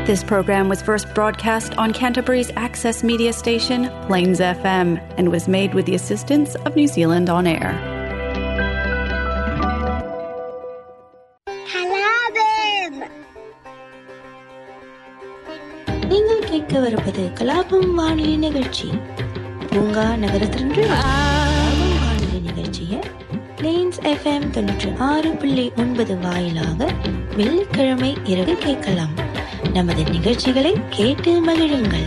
This program was first broadcast on Canterbury's access media station, Plains FM, and was made with the assistance of New Zealand On Air. கலாபம் நீங்கள் கேட்க வருவது கலாபம் வானொலி நிகழ்ச்சி பூங்கா நகரத்திலிருந்து கலாபம் வானொலி நிகழ்ச்சியை பிளேன்ஸ் எஃப்எம் தொண்ணூற்றி ஆறு புள்ளி ஒன்பது வாயிலாக வெள்ளிக்கிழமை இரவு கேட்கலாம் நமது நிகழ்ச்சிகளை கேட்டு மகிழுங்கள்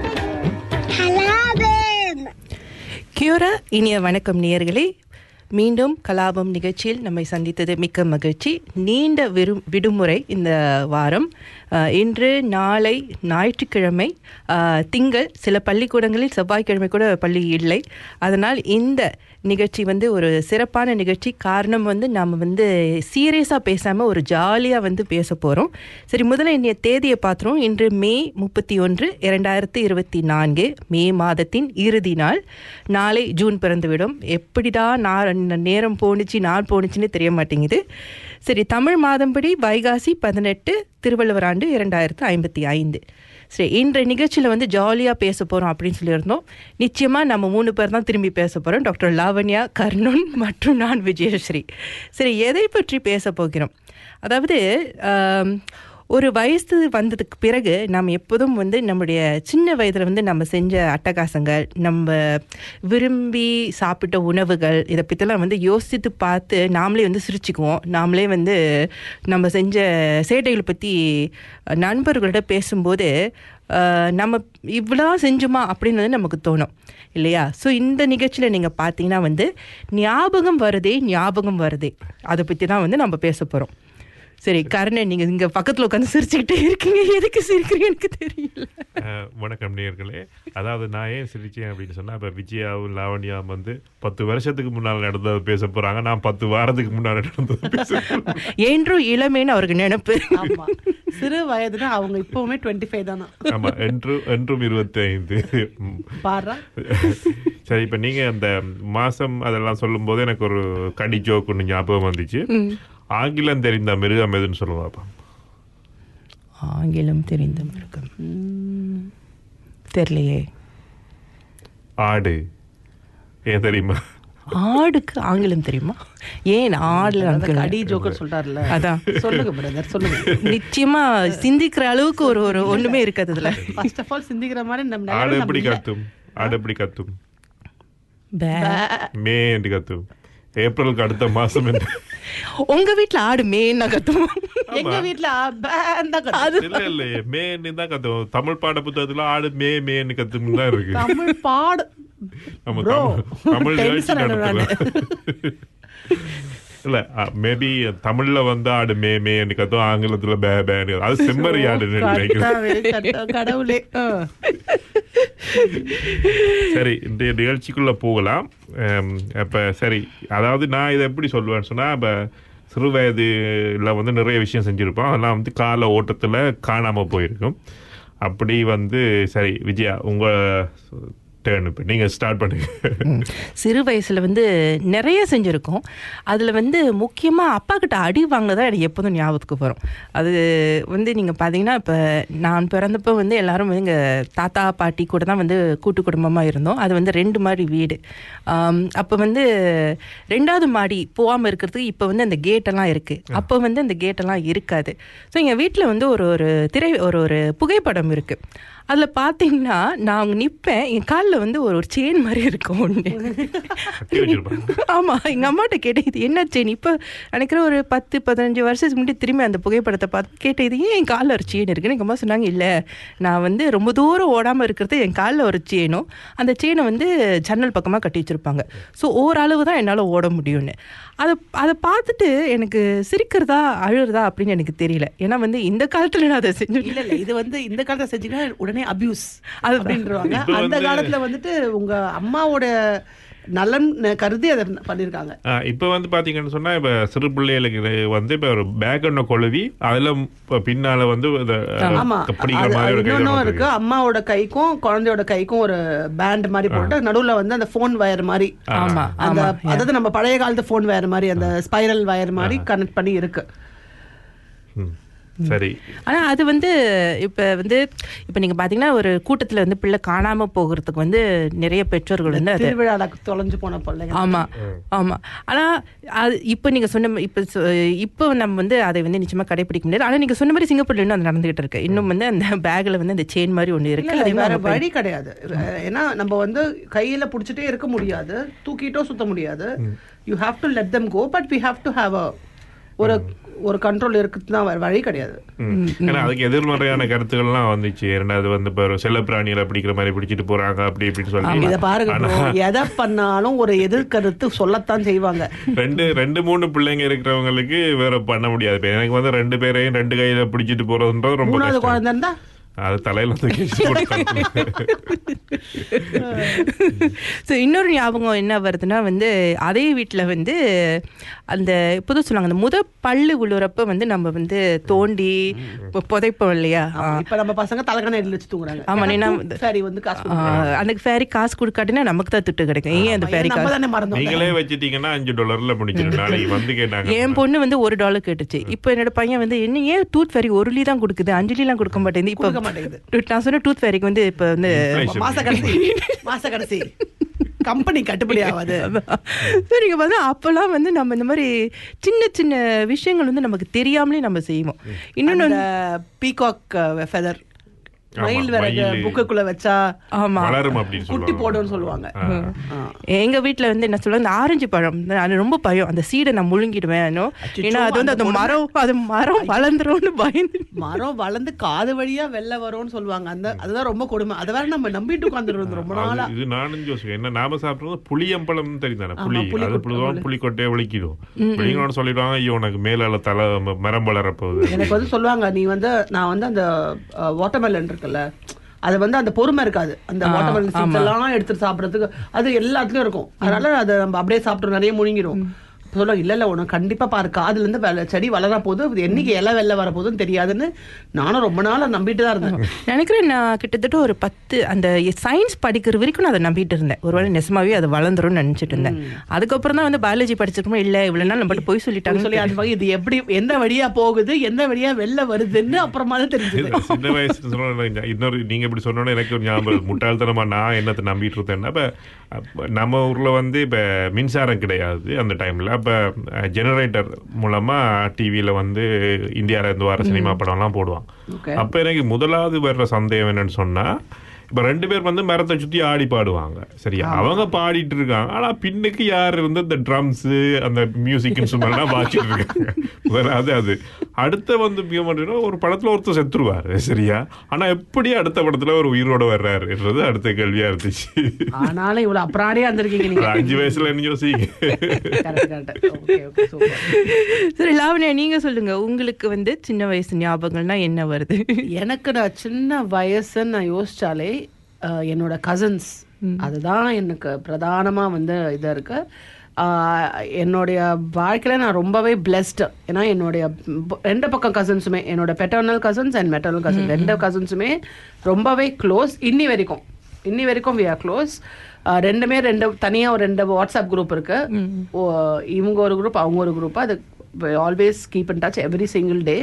கலாபம் கியூரா இனிய வணக்கம் நேயர்களே மீண்டும் கலாபம் நிகழ்ச்சியில் நம்மை சந்தித்தது மிக்க மகிழ்ச்சி நீண்ட விரும் விடுமுறை இந்த வாரம் அஹ், இன்று நாளை ஞாயிற்றுக்கிழமை அஹ், திங்கள் சில பள்ளிக்கூடங்களில் செவ்வாய்க்கிழமை கூட பள்ளி இல்லை அதனால் இந்த நிகழ்ச்சி வந்து ஒரு சிறப்பான நிகழ்ச்சி காரணம் வந்து நாம் வந்து சீரியஸாக பேசாமல் ஒரு ஜாலியாக வந்து பேச போகிறோம் சரி முதல்ல இன்றைய தேதியை பார்த்துருவோம் இன்று மே முப்பத்தி ஒன்று இரண்டாயிரத்தி இருபத்தி நான்கு மே மாதத்தின் இறுதி நாள் நாளை ஜூன் பிறந்துவிடும் எப்படிடா நான் நேரம் போணுச்சு நாள் போணுச்சுன்னு தெரிய மாட்டேங்குது சரி தமிழ் மாதம்படி வைகாசி பதினெட்டு திருவள்ளுவர் ஆண்டு இரண்டாயிரத்து ஐம்பத்தி ஐந்து சரி இன்றைய நிகழ்ச்சியில் வந்து ஜாலியாக பேச போகிறோம் அப்படின்னு சொல்லியிருந்தோம் நிச்சயமாக நம்ம மூணு பேர் தான் திரும்பி பேச போகிறோம் டாக்டர் லாவண்யா கர்ணன் மற்றும் நான் விஜயஸ்ரீ சரி எதை பற்றி பேச போகிறோம் அதாவது ஆம், ஒரு வயசு வந்ததுக்கு பிறகு நம்ம எப்போதும் வந்து நம்முடைய சின்ன வயதில் வந்து நம்ம செஞ்ச அட்டகாசங்கள் நம்ம விரும்பி சாப்பிட்ட உணவுகள் இதை பற்றிலாம் வந்து யோசித்து பார்த்து நாமளே வந்து சிரிச்சுக்குவோம் நாமளே வந்து நம்ம செஞ்ச சேட்டைகளை பற்றி நண்பர்களோட பேசும்போது அஹ், நம்ம இவ்வளோ செஞ்சுமா அப்படின்னு வந்து நமக்கு தோணும் இல்லையா ஸோ இந்த நிகழ்ச்சியில் நீங்கள் பார்த்தீங்கன்னா வந்து ஞாபகம் வருதே ஞாபகம் வருதே அதை பற்றி தான் வந்து நம்ம பேச போகிறோம் சரி கர்ணன் நீங்கள் இங்கே பக்கத்தில் உட்காந்து சிரிச்சுக்கிட்டே இருக்கீங்க எதுக்கு சிரிக்கிறீங்க எனக்கு தெரியல அஹ், வணக்கம் நேயர்களே அதாவது நான் ஏன் சிரிச்சேன் அப்படின்னு சொன்னா இப்ப விஜயாவும் லாவண்யாவும் வந்து பத்து வருஷத்துக்கு முன்னால் நடந்தது பேச போறாங்க நான் பத்து வாரத்துக்கு முன்னாடி நடந்தது பேச போறேன். என்றும் இளமேன்னு அவருக்கு நினைப்பு ஆமா சிறு வயதுனா அவங்க இப்பவுமே டுவெண்ட்டி ஃபைவ் தானா ஆமா என்றும் என்றும் இருபத்தி ஐந்து பாடுறா சரி இப்ப நீங்க அந்த மாசம் அதெல்லாம் சொல்லும் போது எனக்கு ஒரு கடி ஜோக் ஒன்று ஞாபகம் வந்துச்சு ஆங்கிலம் தெரிந்த மிருகம் எதுன்னு சொல்லுவாப்பா ஆங்கிலம் தெரிந்த மிருகம் தெரியலையே ஆடு ஏன் தெரியுமா ஆடுக்கு ஆங்கிலம் தெரியுமா ஏன் ஆடுல அந்த ஆங்கிலம் கடி ஜோக்கர் சொல்றாருல்ல அதான். சொல்லுங்க பிரதர் சொல்லுங்க நிச்சயமா சிந்திக்கிற அளவுக்கு ஒரு ஒரு ஒண்ணுமே இருக்காது இதுல ஃபர்ஸ்ட் ஆஃப் ஆல் சிந்திக்கிற மாதிரி நம்ம ஆடு நிலைமை எப்படி நம்ம இல்ல. கத்தும் ஆடு எப்படி கத்தும் பே. மே என்று கத்தும் ஏப்ரலுக்கு அடுத்த மாசம் என்று உங்க வீட்ல ஆடு மேன்னா கத்துவோம் எங்க வீட்ல பேன் தான் கத்தும். அது இல்ல இல்ல மேன்னு தான் கத்துவோம் தமிழ் பாட புத்தகத்துல ஆடு மே மேன்னு கத்தும் தான் இருக்கு தமிழ் பாடு நம்ம Bro, தமிழ் தமிழ் நிகழ்ச்சி tension ஆயிடுவேன் நடத்தலாம் இல்ல தமிழ்ல தமிழ்ல வந்து ஆடு மே மேன்னு கத்தும் ஆங்கிலத்துல பே பேன்னு கத்தும். அது செம்மறி ஆடுன்னு நினைக்கிறேன் கர்த்தாவே, கர்த்தா- கடவுளே ஆ. சரி இந்த நிகழ்ச்சிக்குள்ள போகலாம் அம், அப்ப சரி அதாவது நான் இதை எப்படி சொல்லுவேன்னு சொன்னா இப்ப சிறு வயதுல வந்து நிறைய விஷயம் செஞ்சிருப்போம் அதெல்லாம் வந்து கால ஓட்டத்துல காணாம போயிருக்கும் அப்படி வந்து சரி விஜயா உங்க டேர்ன் இப்ப நீங்க ஸ்டார்ட் பண்ணுங்க ம். சிறு வயசுல வந்து நிறைய செஞ்சிருக்கோம் அதுல வந்து முக்கியமா அப்பா கிட்ட அடி வாங்கினதா எனக்கு எப்போதும் ஞாபகத்துக்கு வரும் அது வந்து நீங்க பாத்தீங்கன்னா இப்ப நான் பிறந்தப்போ வந்து எல்லாரும் வந்து எங்க தாத்தா பாட்டி கூட தான் வந்து கூட்டு குடும்பமா இருந்தோம் அது வந்து ரெண்டு மாடி வீடு ஆம், அப்ப வந்து ரெண்டாவது மாடி போகாம இருக்கிறதுக்கு இப்ப வந்து அந்த கேட்டெல்லாம் இருக்கு அப்போ வந்து அந்த கேட்டெல்லாம் இருக்காது ஸோ எங்க வீட்டுல வந்து ஒரு ஒரு திரை ஒரு ஒரு புகைப்படம் இருக்கு அதுல பாத்தீங்கன்னா நான் அங்க நிப்பேன் என் காலில் வந்து ஒரு ஒரு செயின் மாதிரி இருக்கும் ஒண்ணு கட்டி வச்சிருப்பாங்க ஆமா எங்க அம்மாட்ட கேட்டேன் இது என்ன செயின் இப்ப நினைக்கிற ஒரு பத்து பதினஞ்சு வருஷத்துக்கு முன்னாடி திரும்பி அந்த புகைப்படத்தை பார்த்து கேட்டேன் இது ஏன் என் காலில் ஒரு செயின் இருக்குன்னு எங்க அம்மா சொன்னாங்க இல்ல நான் வந்து ரொம்ப தூரம் ஓடாம இருக்கிறது என் காலில் ஒரு செயினும் அந்த செயினை வந்து ஜன்னல் பக்கமா கட்டி வச்சிருப்பாங்க ஸோ ஓரளவு தான் என்னால ஓட முடியும்னு அதை அதை பார்த்துட்டு எனக்கு சிரிக்கிறதா அழுறதா அப்படின்னு எனக்கு தெரியல ஏன்னா வந்து இந்த காலத்துல நான் அதை செஞ்சு இல்ல இல்ல இது வந்து இந்த காலத்துல செஞ்சீங்கன்னா உடனே அபியூஸ் அதுதான். அப்படின்றவாங்க இப்ப அந்த வந்து- காலத்துல வந்துட்டு உங்க அம்மாவோட நலன் கருதி அதை பண்ணிருக்காங்க ஆ, இப்ப வந்து பாத்தீங்கன்னு சொன்னா இப்ப சிறு பிள்ளைகளுக்கு வந்து இப்ப ஒரு பேக் ஒண்ணு கொழுவி அதுல இப்ப பின்னால வந்து இந்த, ஆமா பிடிக்கிற அது- மாதிரி அது ஒரு கைது இன்னொன்னும் ஒண்ணு இருக்கு அம்மாவோட கைக்கும் குழந்தையோட கைக்கும் ஒரு பேண்ட் மாதிரி போட்டு நடுவுல வந்து அந்த போன் வயர் மாதிரி ஆமா அந்த ஆமா அதாவது நம்ம பழைய காலத்து போன் வயர் மாதிரி அந்த ஸ்பைரல் வயர் மாதிரி கனெக்ட் பண்ணி இருக்கு ம். சரி ஆனா அது வந்து இப்ப வந்து இப்ப நீங்க பாத்தீங்கன்னா ஒரு கூட்டத்துல வந்து பிள்ளை காணாம போகிறதுக்கு வந்து நிறைய பெற்றோர்கள் வந்து அதை திருவிழால தொலைஞ்சு போன பிள்ளைங்க ஆமா ஆமா ஆனா அது இப்ப நீங்க சொன்ன ம- இப்ப சொ- இப்ப நம்ம வந்து அதை வந்து நிச்சயமா கடைபிடிக்க முடியாது ஆனா நீங்க சொன்ன மாதிரி சிங்கப்பூர்ல இன்னும் அது நடந்துகிட்டு இருக்கு இன்னும் வந்து அந்த பேக்ல வந்து அந்த செயின் மாதிரி ஒண்ணு இருக்கு இல்ல, அதே வேற மாதிரி வழி கிடையாது ஏன்னா நம்ம வந்து கையில புடிச்சிட்டே இருக்க முடியாது தூக்கிட்டோ சுத்த முடியாது you have to let them go but we have to have a ஒரு ஒரு கண்ட்ரோல் இருக்குது தான் வேற வழி கிடையாது ம். ஏன்னா அதுக்கு எதிர்மறையான கருத்துக்கள்லாம் வந்துச்சு இரண்டாவது வந்து இப்போ ஒரு செல்லப்பிராணிகளை பிடிக்கிற மாதிரி பிடிச்சிட்டு போறாங்க அப்படி இப்படின்னு சொல்லி இத பாருங்க bro, எதை பண்ணாலும் ஒரு எதிர்கருத்து சொல்லத்தான் செய்வாங்க ரெண்டு ரெண்டு மூணு பிள்ளைங்க இருக்கிறவங்களுக்கு வேற பண்ண முடியாது இப்ப எனக்கு வந்து ரெண்டு பேரையும் ரெண்டு கையில பிடிச்சிட்டு போறதுன்றது ரொம்ப மூணாவது கஷ்டம் குழந்தை இருந்தா அது தலையில வந்து கேசி கொடுக்கணும். ஸோ இன்னொரு ஞாபகம் என்ன வருதுன்னா வந்து அதே வீட்டில் வந்து அந்த புது சொல்லுவாங்க அந்த முத பல்லு விழுறப்ப வந்து நம்ம வந்து தோண்டி பொ- புதைப்போம் இல்லையா ஆமா, இப்ப நம்ம பசங்க தலைக்கண எடுத்து வச்சு தூங்குறாங்க ஆமா, ஏன்னா நீனா- tooth fairy வந்து காசு ஆ, கொடுக்குறாங்க. அந்த ஃபேரி காசு கொடுக்காட்டினா நமக்கு தான் திட்டு கிடைக்கும் ஏன் அந்த ஆமா, ஃபேரி ஏன்னா நம்ம காசு தானே மறந்தோம் நீங்களே வச்சிட்டீங்கன்னா அஞ்சு டாலர்ல முடிச்சிடும் நாளைக்கு வந்து கேட்டாங்க என் பொண்ணு வந்து ஒரு டாலர் கேட்டுச்சு இப்போ என்னோட பையன் வந்து என்ன ஏன் டூத் ஃபேரி ஒரு லீ தான் கொடுக்குது அஞ்சு லீலாம் கொடுக்க மாட்டேங்குது இப்போ கொடுக்க மாட்டேங்குது. நான் சொன்ன டூத் ஃபேரிக்கு வந்து இப்போ வந்து Inflation. மாச கடைசி மாச கடைசி கம்பெனி கட்டுப்படி ஆகாது ஸோ நீங்கள் வந்து அப்போல்லாம் வந்து நம்ம இந்த மாதிரி சின்ன சின்ன விஷயங்கள் வந்து நமக்கு தெரியாமலே நம்ம செய்வோம் இன்னொன்று அந்த பீகாக் ஃபெதர் ஆமா, மயில் விறகு மயிலு. புக்குக்குள்ள வச்சா ஆமா வளரும் அப்படின்னு குட்டி சொல்லுவாங்க போடும்னு சொல்லுவாங்க ஆ. எங்க வீட்ல வந்து என்ன சொல்லுவாங்க இந்த ஆரஞ்சு பழம் அது ரொம்ப பயம் அந்த சீடை நான் முழுங்கிடுவேன் அச்சச்சோ, ஏன்னா அது வந்து அந்த அந்த மரம் அது மரம் வளர்ந்துரும்னு பயந்து மரம் வளர்ந்து காது வழியா வெளில வரும்னு சொல்லுவாங்க அந்த அதுதான் ரொம்ப கொடுமை அதை வேற நம்ம நம்பிட்டு உட்காந்துருந்தோம் ரொம்ப நாளா அது- இது நானும் யோசிக்கிறேன் என்ன நாம சாப்பிடுறது புளியம்பழம் தெரியும் தானே புளி புளி அது கொட்டை, புளிதான் புளிக்கொட்டையை வலிக்கிடும் புளிங்களோட சொல்லிடுவாங்க ஐயோ உனக்கு மேலால தலை ம- மரம் வளர போகுது எனக்கு வந்து சொல்லுவாங்க நீ வந்து நான் வந்து அந்த வாட்டர்மெலன் இருக்குல்ல அது வந்து அந்த பொறுமை இருக்காது அந்த வாட்டர்மெலன் சீட்ஸ் எல்லாம் எடுத்து சாப்பிடறதுக்கு அது எல்லாத்துலயும் இருக்கும் அதனால அதை நம்ம அப்படியே சாப்பிட்டு நிறைய முழுங்கிடும் சொல்லுவாங்க இல்ல இல்ல உனக்கு கண்டிப்பா பாரு காதுல இருந்து வெ- செடி வளர போகுது இது என்னைக்கு இலை வெள்ள வர போகுதுன்னு தெரியாதுன்னு நானும் ரொம்ப நாளா நம்பிட்டு தான் இருந்தேன் நினைக்கிறேன் நான் கிட்டத்தட்ட ஒரு பத்து அந்த சயின்ஸ் படிக்கிற வரைக்கும் நான் அதை நம்பிட்டு இருந்தேன் ஒருவேளை நெசமாவே அது வளர்ந்துரும்னு நினைச்சிட்டு இருந்தேன் அதுக்கப்புறம் தான் வந்து பயாலஜி படிச்சிருக்கோம் இல்ல இவ்வளவு நாள் நம்ம போய் சொல்லிட்டாங்க சொல்லி அந்த மாதிரி இது எப்படி எந்த வழியா போகுது எந்த வழியா வெளில வருதுன்னு அப்புறமா தான் தெரிஞ்சது சின்ன வயசுல சொன்ன இன்னொரு நீங்க இப்படி சொன்னோன்னே எனக்கு ஒரு ஞாபகம் வருது. முட்டாள்தனமா நான் என்னத்தை நம்பிட்டு இருந்தேன்னா இப்ப அப்ப நம்ம ஊர்ல வந்து இப்ப மின்சாரம் கிடையாது அந்த டைம்ல அப்ப ஜெனரேட்டர் மூலமா டிவியில வந்து இந்தியால இருந்து வர சினிமா படம்லாம் போடுவான் Okay. அப்ப எனக்கு முதலாவது வர்ற சந்தேகம் என்னன்னு சொன்னா இப்ப ரெண்டு பேர் வந்து மரத்தை சுத்தி ஆடி பாடுவாங்க சரியா அவங்க பாடிட்டு இருக்காங்க ஆனா பின்னுக்கு யார் இருந்து இந்த ட்ரம்ஸ் அந்த மியூசிக் இன்ஸ்ட்ருமெண்ட் எல்லாம் வாசிட்டு இருக்காங்க வராது அது அடுத்த வந்து மிக மாட்டேன்னா ஒரு படத்துல ஒருத்தர் செத்துருவாரு சரியா ஆனா எப்படி அடுத்த படத்துல ஒரு உயிரோட வர்றாருன்றது அடுத்த கேள்வியா இருந்துச்சு ஆனாலும் இவ்வளவு அப்புறாடியா இருந்திருக்கீங்க ஒரு நீங்க அஞ்சு வயசுல என்ன யோசிங்க correct correct okay okay super சரி லாவண்யா நீங்க சொல்லுங்க உங்களுக்கு வந்து சின்ன வயசு ஞாபகங்கள்னா என்ன வருது எனக்கு நான் சின்ன வயசுன்னு நான் யோசிச்சாலே அஹ், என்னோட கசின்ஸ் அதுதான் எனக்கு பிரதானமா வந்து இதா இருக்கு ஆஹ், என்னுடைய வாழ்க்கையில நான் ரொம்பவே பிளெஸ்டு ஏன்னா என்னுடைய ப- ரெண்டு பக்கம் கசின்ஸுமே என்னோட paternal cousins and maternal cousins ரெண்டு கசின்ஸுமே ரொம்பவே க்ளோஸ் இன்னி வரைக்கும் இன்னி வரைக்கும் வி ஆர் க்ளோஸ் ரெண்டுமே ரெண்டு தனியா ஒரு ரெண்டு வாட்ஸ்அப் குரூப் இருக்கு ஓ, இவங்க ஒரு குரூப் அவங்க ஒரு குரூப் அது always keep in touch every single day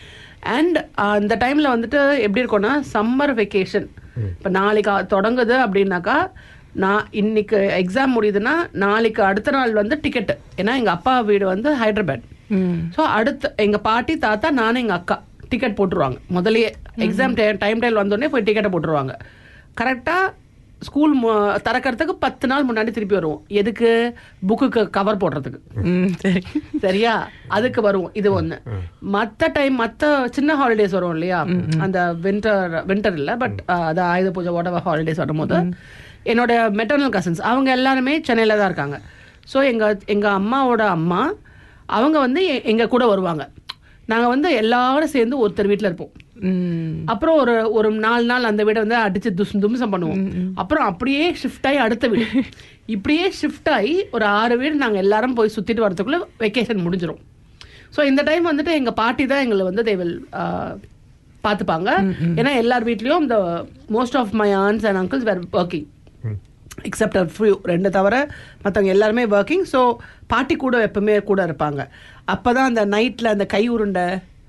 and அந்த டைம்ல வந்துட்டு எப்படி இருக்கும்னா சம்மர் வெக்கேஷன் இப்போ நாளைக்கு அ- தொடங்குது அப்படின்னாக்கா நான் இன்னைக்கு எக்ஸாம் முடியுதுன்னா நாளைக்கு அடுத்த நாள் வந்து டிக்கெட்டு ஏன்னா எங்க அப்பா வீடு வந்து ஹைதராபாத் ஸோ அடுத்த எங்க பாட்டி தாத்தா நானும் எங்க அக்கா டிக்கெட் போட்டுருவாங்க முதல்லயே எக்ஸாம் டைம் டைம் வந்தோடனே போய் டிக்கெட்டை போட்டுருவாங்க கரெக்டா ஸ்கூல் திறக்கறதுக்கு பத்து நாள் முன்னாடி திருப்பி வருவோம் எதுக்கு புக்குக்கு கவர் போடுறதுக்கு ம், சரி சரியா அதுக்கு வருவோம் இது ஒண்ணு மத்த டைம் மத்த சின்ன ஹாலிடேஸ் வரும் இல்லையா அந்த வின்டர் வின்டர் இல்ல பட் அது ஆயுத பூஜை வாட் ஹாலிடேஸ் வரும்போது என்னோட மெட்டர்னல் கசின்ஸ் அவங்க எல்லாருமே சென்னையில தான் இருக்காங்க ஸோ எங்க எங்க அம்மாவோட அம்மா அவங்க வந்து எ- எங்க கூட வருவாங்க நாங்க வந்து எல்லாரும் சேர்ந்து ஒருத்தர் வீட்ல இருப்போம் ம் அப்புறம் ஒரு ஒரு நாலு நாள் அந்த வீடை வந்து அடிச்சு துஸ் தும்சம் பண்ணுவோம் அப்புறம் அப்படியே ஷிஃப்ட் ஆகி அடுத்த வீடு இப்படியே ஷிஃப்ட் ஆகி ஒரு ஆறு வீடு நாங்க எல்லாரும் போய் சுத்திட்டு வரதுக்குள்ள வெக்கேஷன் முடிஞ்சிரும் ஸோ இந்த டைம் வந்துட்டு எங்க பாட்டி தான் எங்களை வந்து தேவல் பார்த்துப்பாங்க ஏன்னா எல்லார் வீட்லயும் இந்த most of my aunts and uncles were working except few ரெண்டு தவிர மற்றவங்க எல்லாருமே ஒர்க்கிங் ஸோ பாட்டி கூட எப்பவுமே கூட இருப்பாங்க அப்பதான் அந்த நைட்ல அந்த கை உருண்டை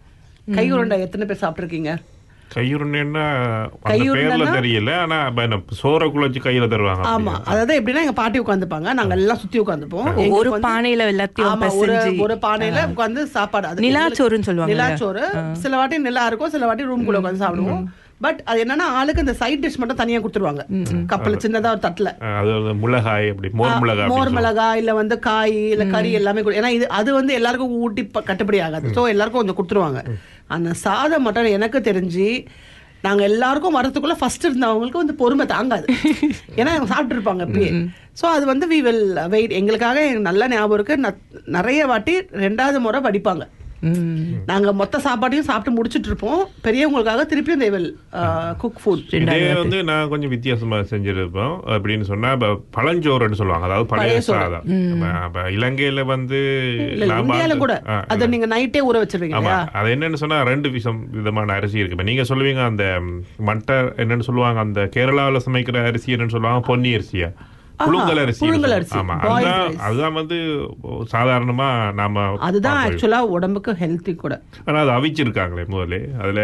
கை உருண்டை எத்தனை பேர் சாப்பிட்டுருக்கீங்க கையுருண்டா அந்த கையுருண்டைன்னா? பேர்ல தெரியல ஆனா அப்ப என்ன சோற குழச்சி கையில தருவாங்க ஆமா அப்படியா? அதாவது எப்படின்னா எங்க பாட்டி உட்காந்துப்பாங்க நாங்க எல்லாம் சுத்தி உட்காந்துப்போம் ஒரு பானையில எல்லாத்தையும் ஒரு பிசைஞ்சு. ஒரு பானையில உட்காந்து சாப்பாடு அது நிலாச்சோறுன்னு சொல்லுவாங்கல்ல? நிலாச்சோறு சில வாட்டி நிலா இருக்கும் சில வாட்டி ரூம் குள்ள உட்காந்து சாப்பிடுவோம் பட் அது என்னன்னா ஆளுக்கு இந்த சைட் டிஷ் மட்டும் தனியா கொடுத்துருவாங்க கப்பல் சின்னதா ஒரு தட்டுல அஹ் அது வந்து மிளகாய் அப்படி மோர் மிளகாய் மோர் அப்படின்னு மிளகாய் இல்ல வந்து காய் இல்ல கறி எல்லாமே கொடு- ஏன்னா இது அது வந்து எல்லாருக்கும் ஊட்டி ப- கட்டுப்படி ஆகாது சோ எல்லாருக்கும் கொஞ்சம் கொடுத்துருவாங்க அந்த சாதம் மட்டும் எனக்கு தெரிஞ்சு நாங்க எல்லாருக்கும் வரதுக்குள்ள ஃபர்ஸ்ட் இருந்தவங்களுக்கு வந்து பொறுமை தாங்காது ஏன்னா அவங்க சாப்பிட்டு இருப்பாங்க இப்பயே சோ அது வந்து வி வில் வெயிட் எங்களுக்காக எனக்கு நல்ல ஞாபகம் இருக்கு ந- நிறைய வாட்டி ரெண்டாவது முறை வடிப்பாங்க ம். நாங்க மொத்த சாப்பாட்டையும் சாப்பிட்டு முடிச்சிட்டு இருப்போம் பெரியவங்களுக்காக திருப்பியும் தே வில் குக் ஃபுட் இதே வந்து நான் கொஞ்சம் வித்தியாசமா செஞ்சிருப்போம் அப்படின்னு சொன்னா இப்ப பழஞ்சோறுன்னு சொல்லுவாங்க அதாவது பழைய சாதம் அப்ப- அப்ப இலங்கையில வந்து இல்ல நான் இந்தியால பார்த்த- கூட ஆ, அதை நீங்க நைட்டே ஊற வச்சிருவீங்க ஆமா இல்லையா அது என்னன்னு சொன்னா ரெண்டு விஷம் விதமான அரிசி இருக்கு இப்ப நீங்க சொல்லுவீங்க அந்த ம், மட்டை என்னன்னு சொல்லுவாங்க அந்த கேரளாவுல சமைக்கிற அரிசி என்னன்னு சொல்லுவாங்க பொன்னி அரிசியா புழுங்கல் அரிசி புழுங்கல் அரிசி, ஆமா boiled அதுதான் rice. அதுதான் வந்து சாதாரணமா நாம அதுதான் பார்ப்போம். ஆக்சுவலா உடம்புக்கு ஹெல்த்தி கூட ஆனா அது அவிச்சிருக்காங்களே முதல்ல அதுல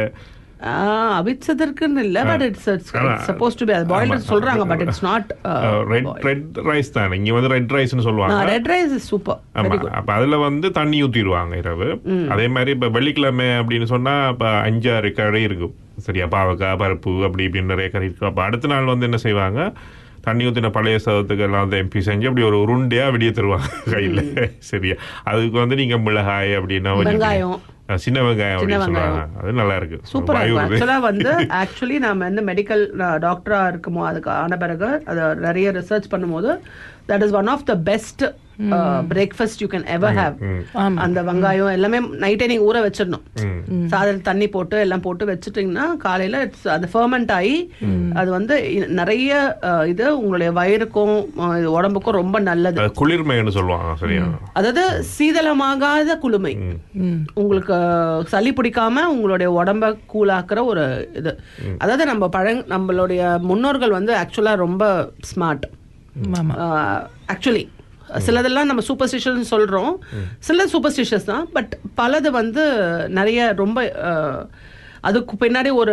ஆஹ் அவிச்சதற்குன்னு இல்ல பட் இட்ஸ் ஆனா, சப்போஸ் டு பி அது பாயில்டு ஆமா. சொல்றாங்க but it's not red red rice தானே இங்க வந்து ரெட் ரைஸ்னு சொல்லுவாங்க ரெட் ரைஸ் இஸ் சூப்பர் ஆமா அப்ப அதுல வந்து தண்ணி ஊத்திடுவாங்க இரவு அதே மாதிரி இப்ப வெள்ளிக்கிழமை அப்படின்னு சொன்னா இப்ப அஞ்சாறு கறி இருக்கும் சரியா பாவக்காய் பருப்பு அப்படி இப்படின்னு நிறைய கறி இருக்கும் அப்ப அடுத்த நாள் வந்து என்ன செய்வாங்க தண்ணி ஊத்தின பழைய சாதத்துக்கு எல்லாம் வந்து எம்பி செஞ்சு அப்படி ஒரு உருண்டையா வெளியே தருவாங்க கையில சரியா அதுக்கு வந்து நீங்க மிளகாய் அப்படின்னா கொஞ்சம் வெங்காயம். அஹ் சின்ன வெங்காயம் அப்படின்னு சின்ன சொல்லுவாங்க அது நல்லா இருக்கு சூப்பரா வாய் இருக்கும் ஊறுது. ஆக்சுவலா வந்து ஆக்சுவலி நாம வந்து மெடிக்கல் டாக்டரா இருக்குமோ அதுக்கு ஆன பிறகு அதை நிறைய ரிசர்ச் பண்ணும்போது that is one of the best breakfast you can ever have அந்த வெங்காயம் எல்லாமே நைட்டே நீங்க ஊற வச்சிடணும் சாதத்தில் தண்ணி போட்டு எல்லாம் போட்டு வச்சுட்டீங்கன்னா காலையில it's- அது ஃபர்மெண்ட் ஆகி அது வந்து இ- நிறைய அஹ், இது உங்களுடைய வயிறுக்கும் அஹ், இது உடம்புக்கும் ரொம்ப நல்லது அது குளிர்மைன்னு சொல்லுவாங்க சரியா அதாவது சீதளமாகாத குளுமை உங்களுக்கு சளி பிடிக்காம உங்களுடைய உடம்ப கூலாக்குற ஒரு இது அதாவது நம்ம பழங் நம்மளுடைய முன்னோர்கள் வந்து ஆக்சுவலா ரொம்ப ஸ்மார்ட் ஆமா ஆக்சுவலி சிலதெல்லாம் நம்ம சூப்பர்ஸ்டிஷன் சொல்றோம் சில சூப்பர்ஸ்டிஷஸ் தான் பட் பலது வந்து நிறைய ரொம்ப அஹ், அதுக்கு பின்னாடி ஒரு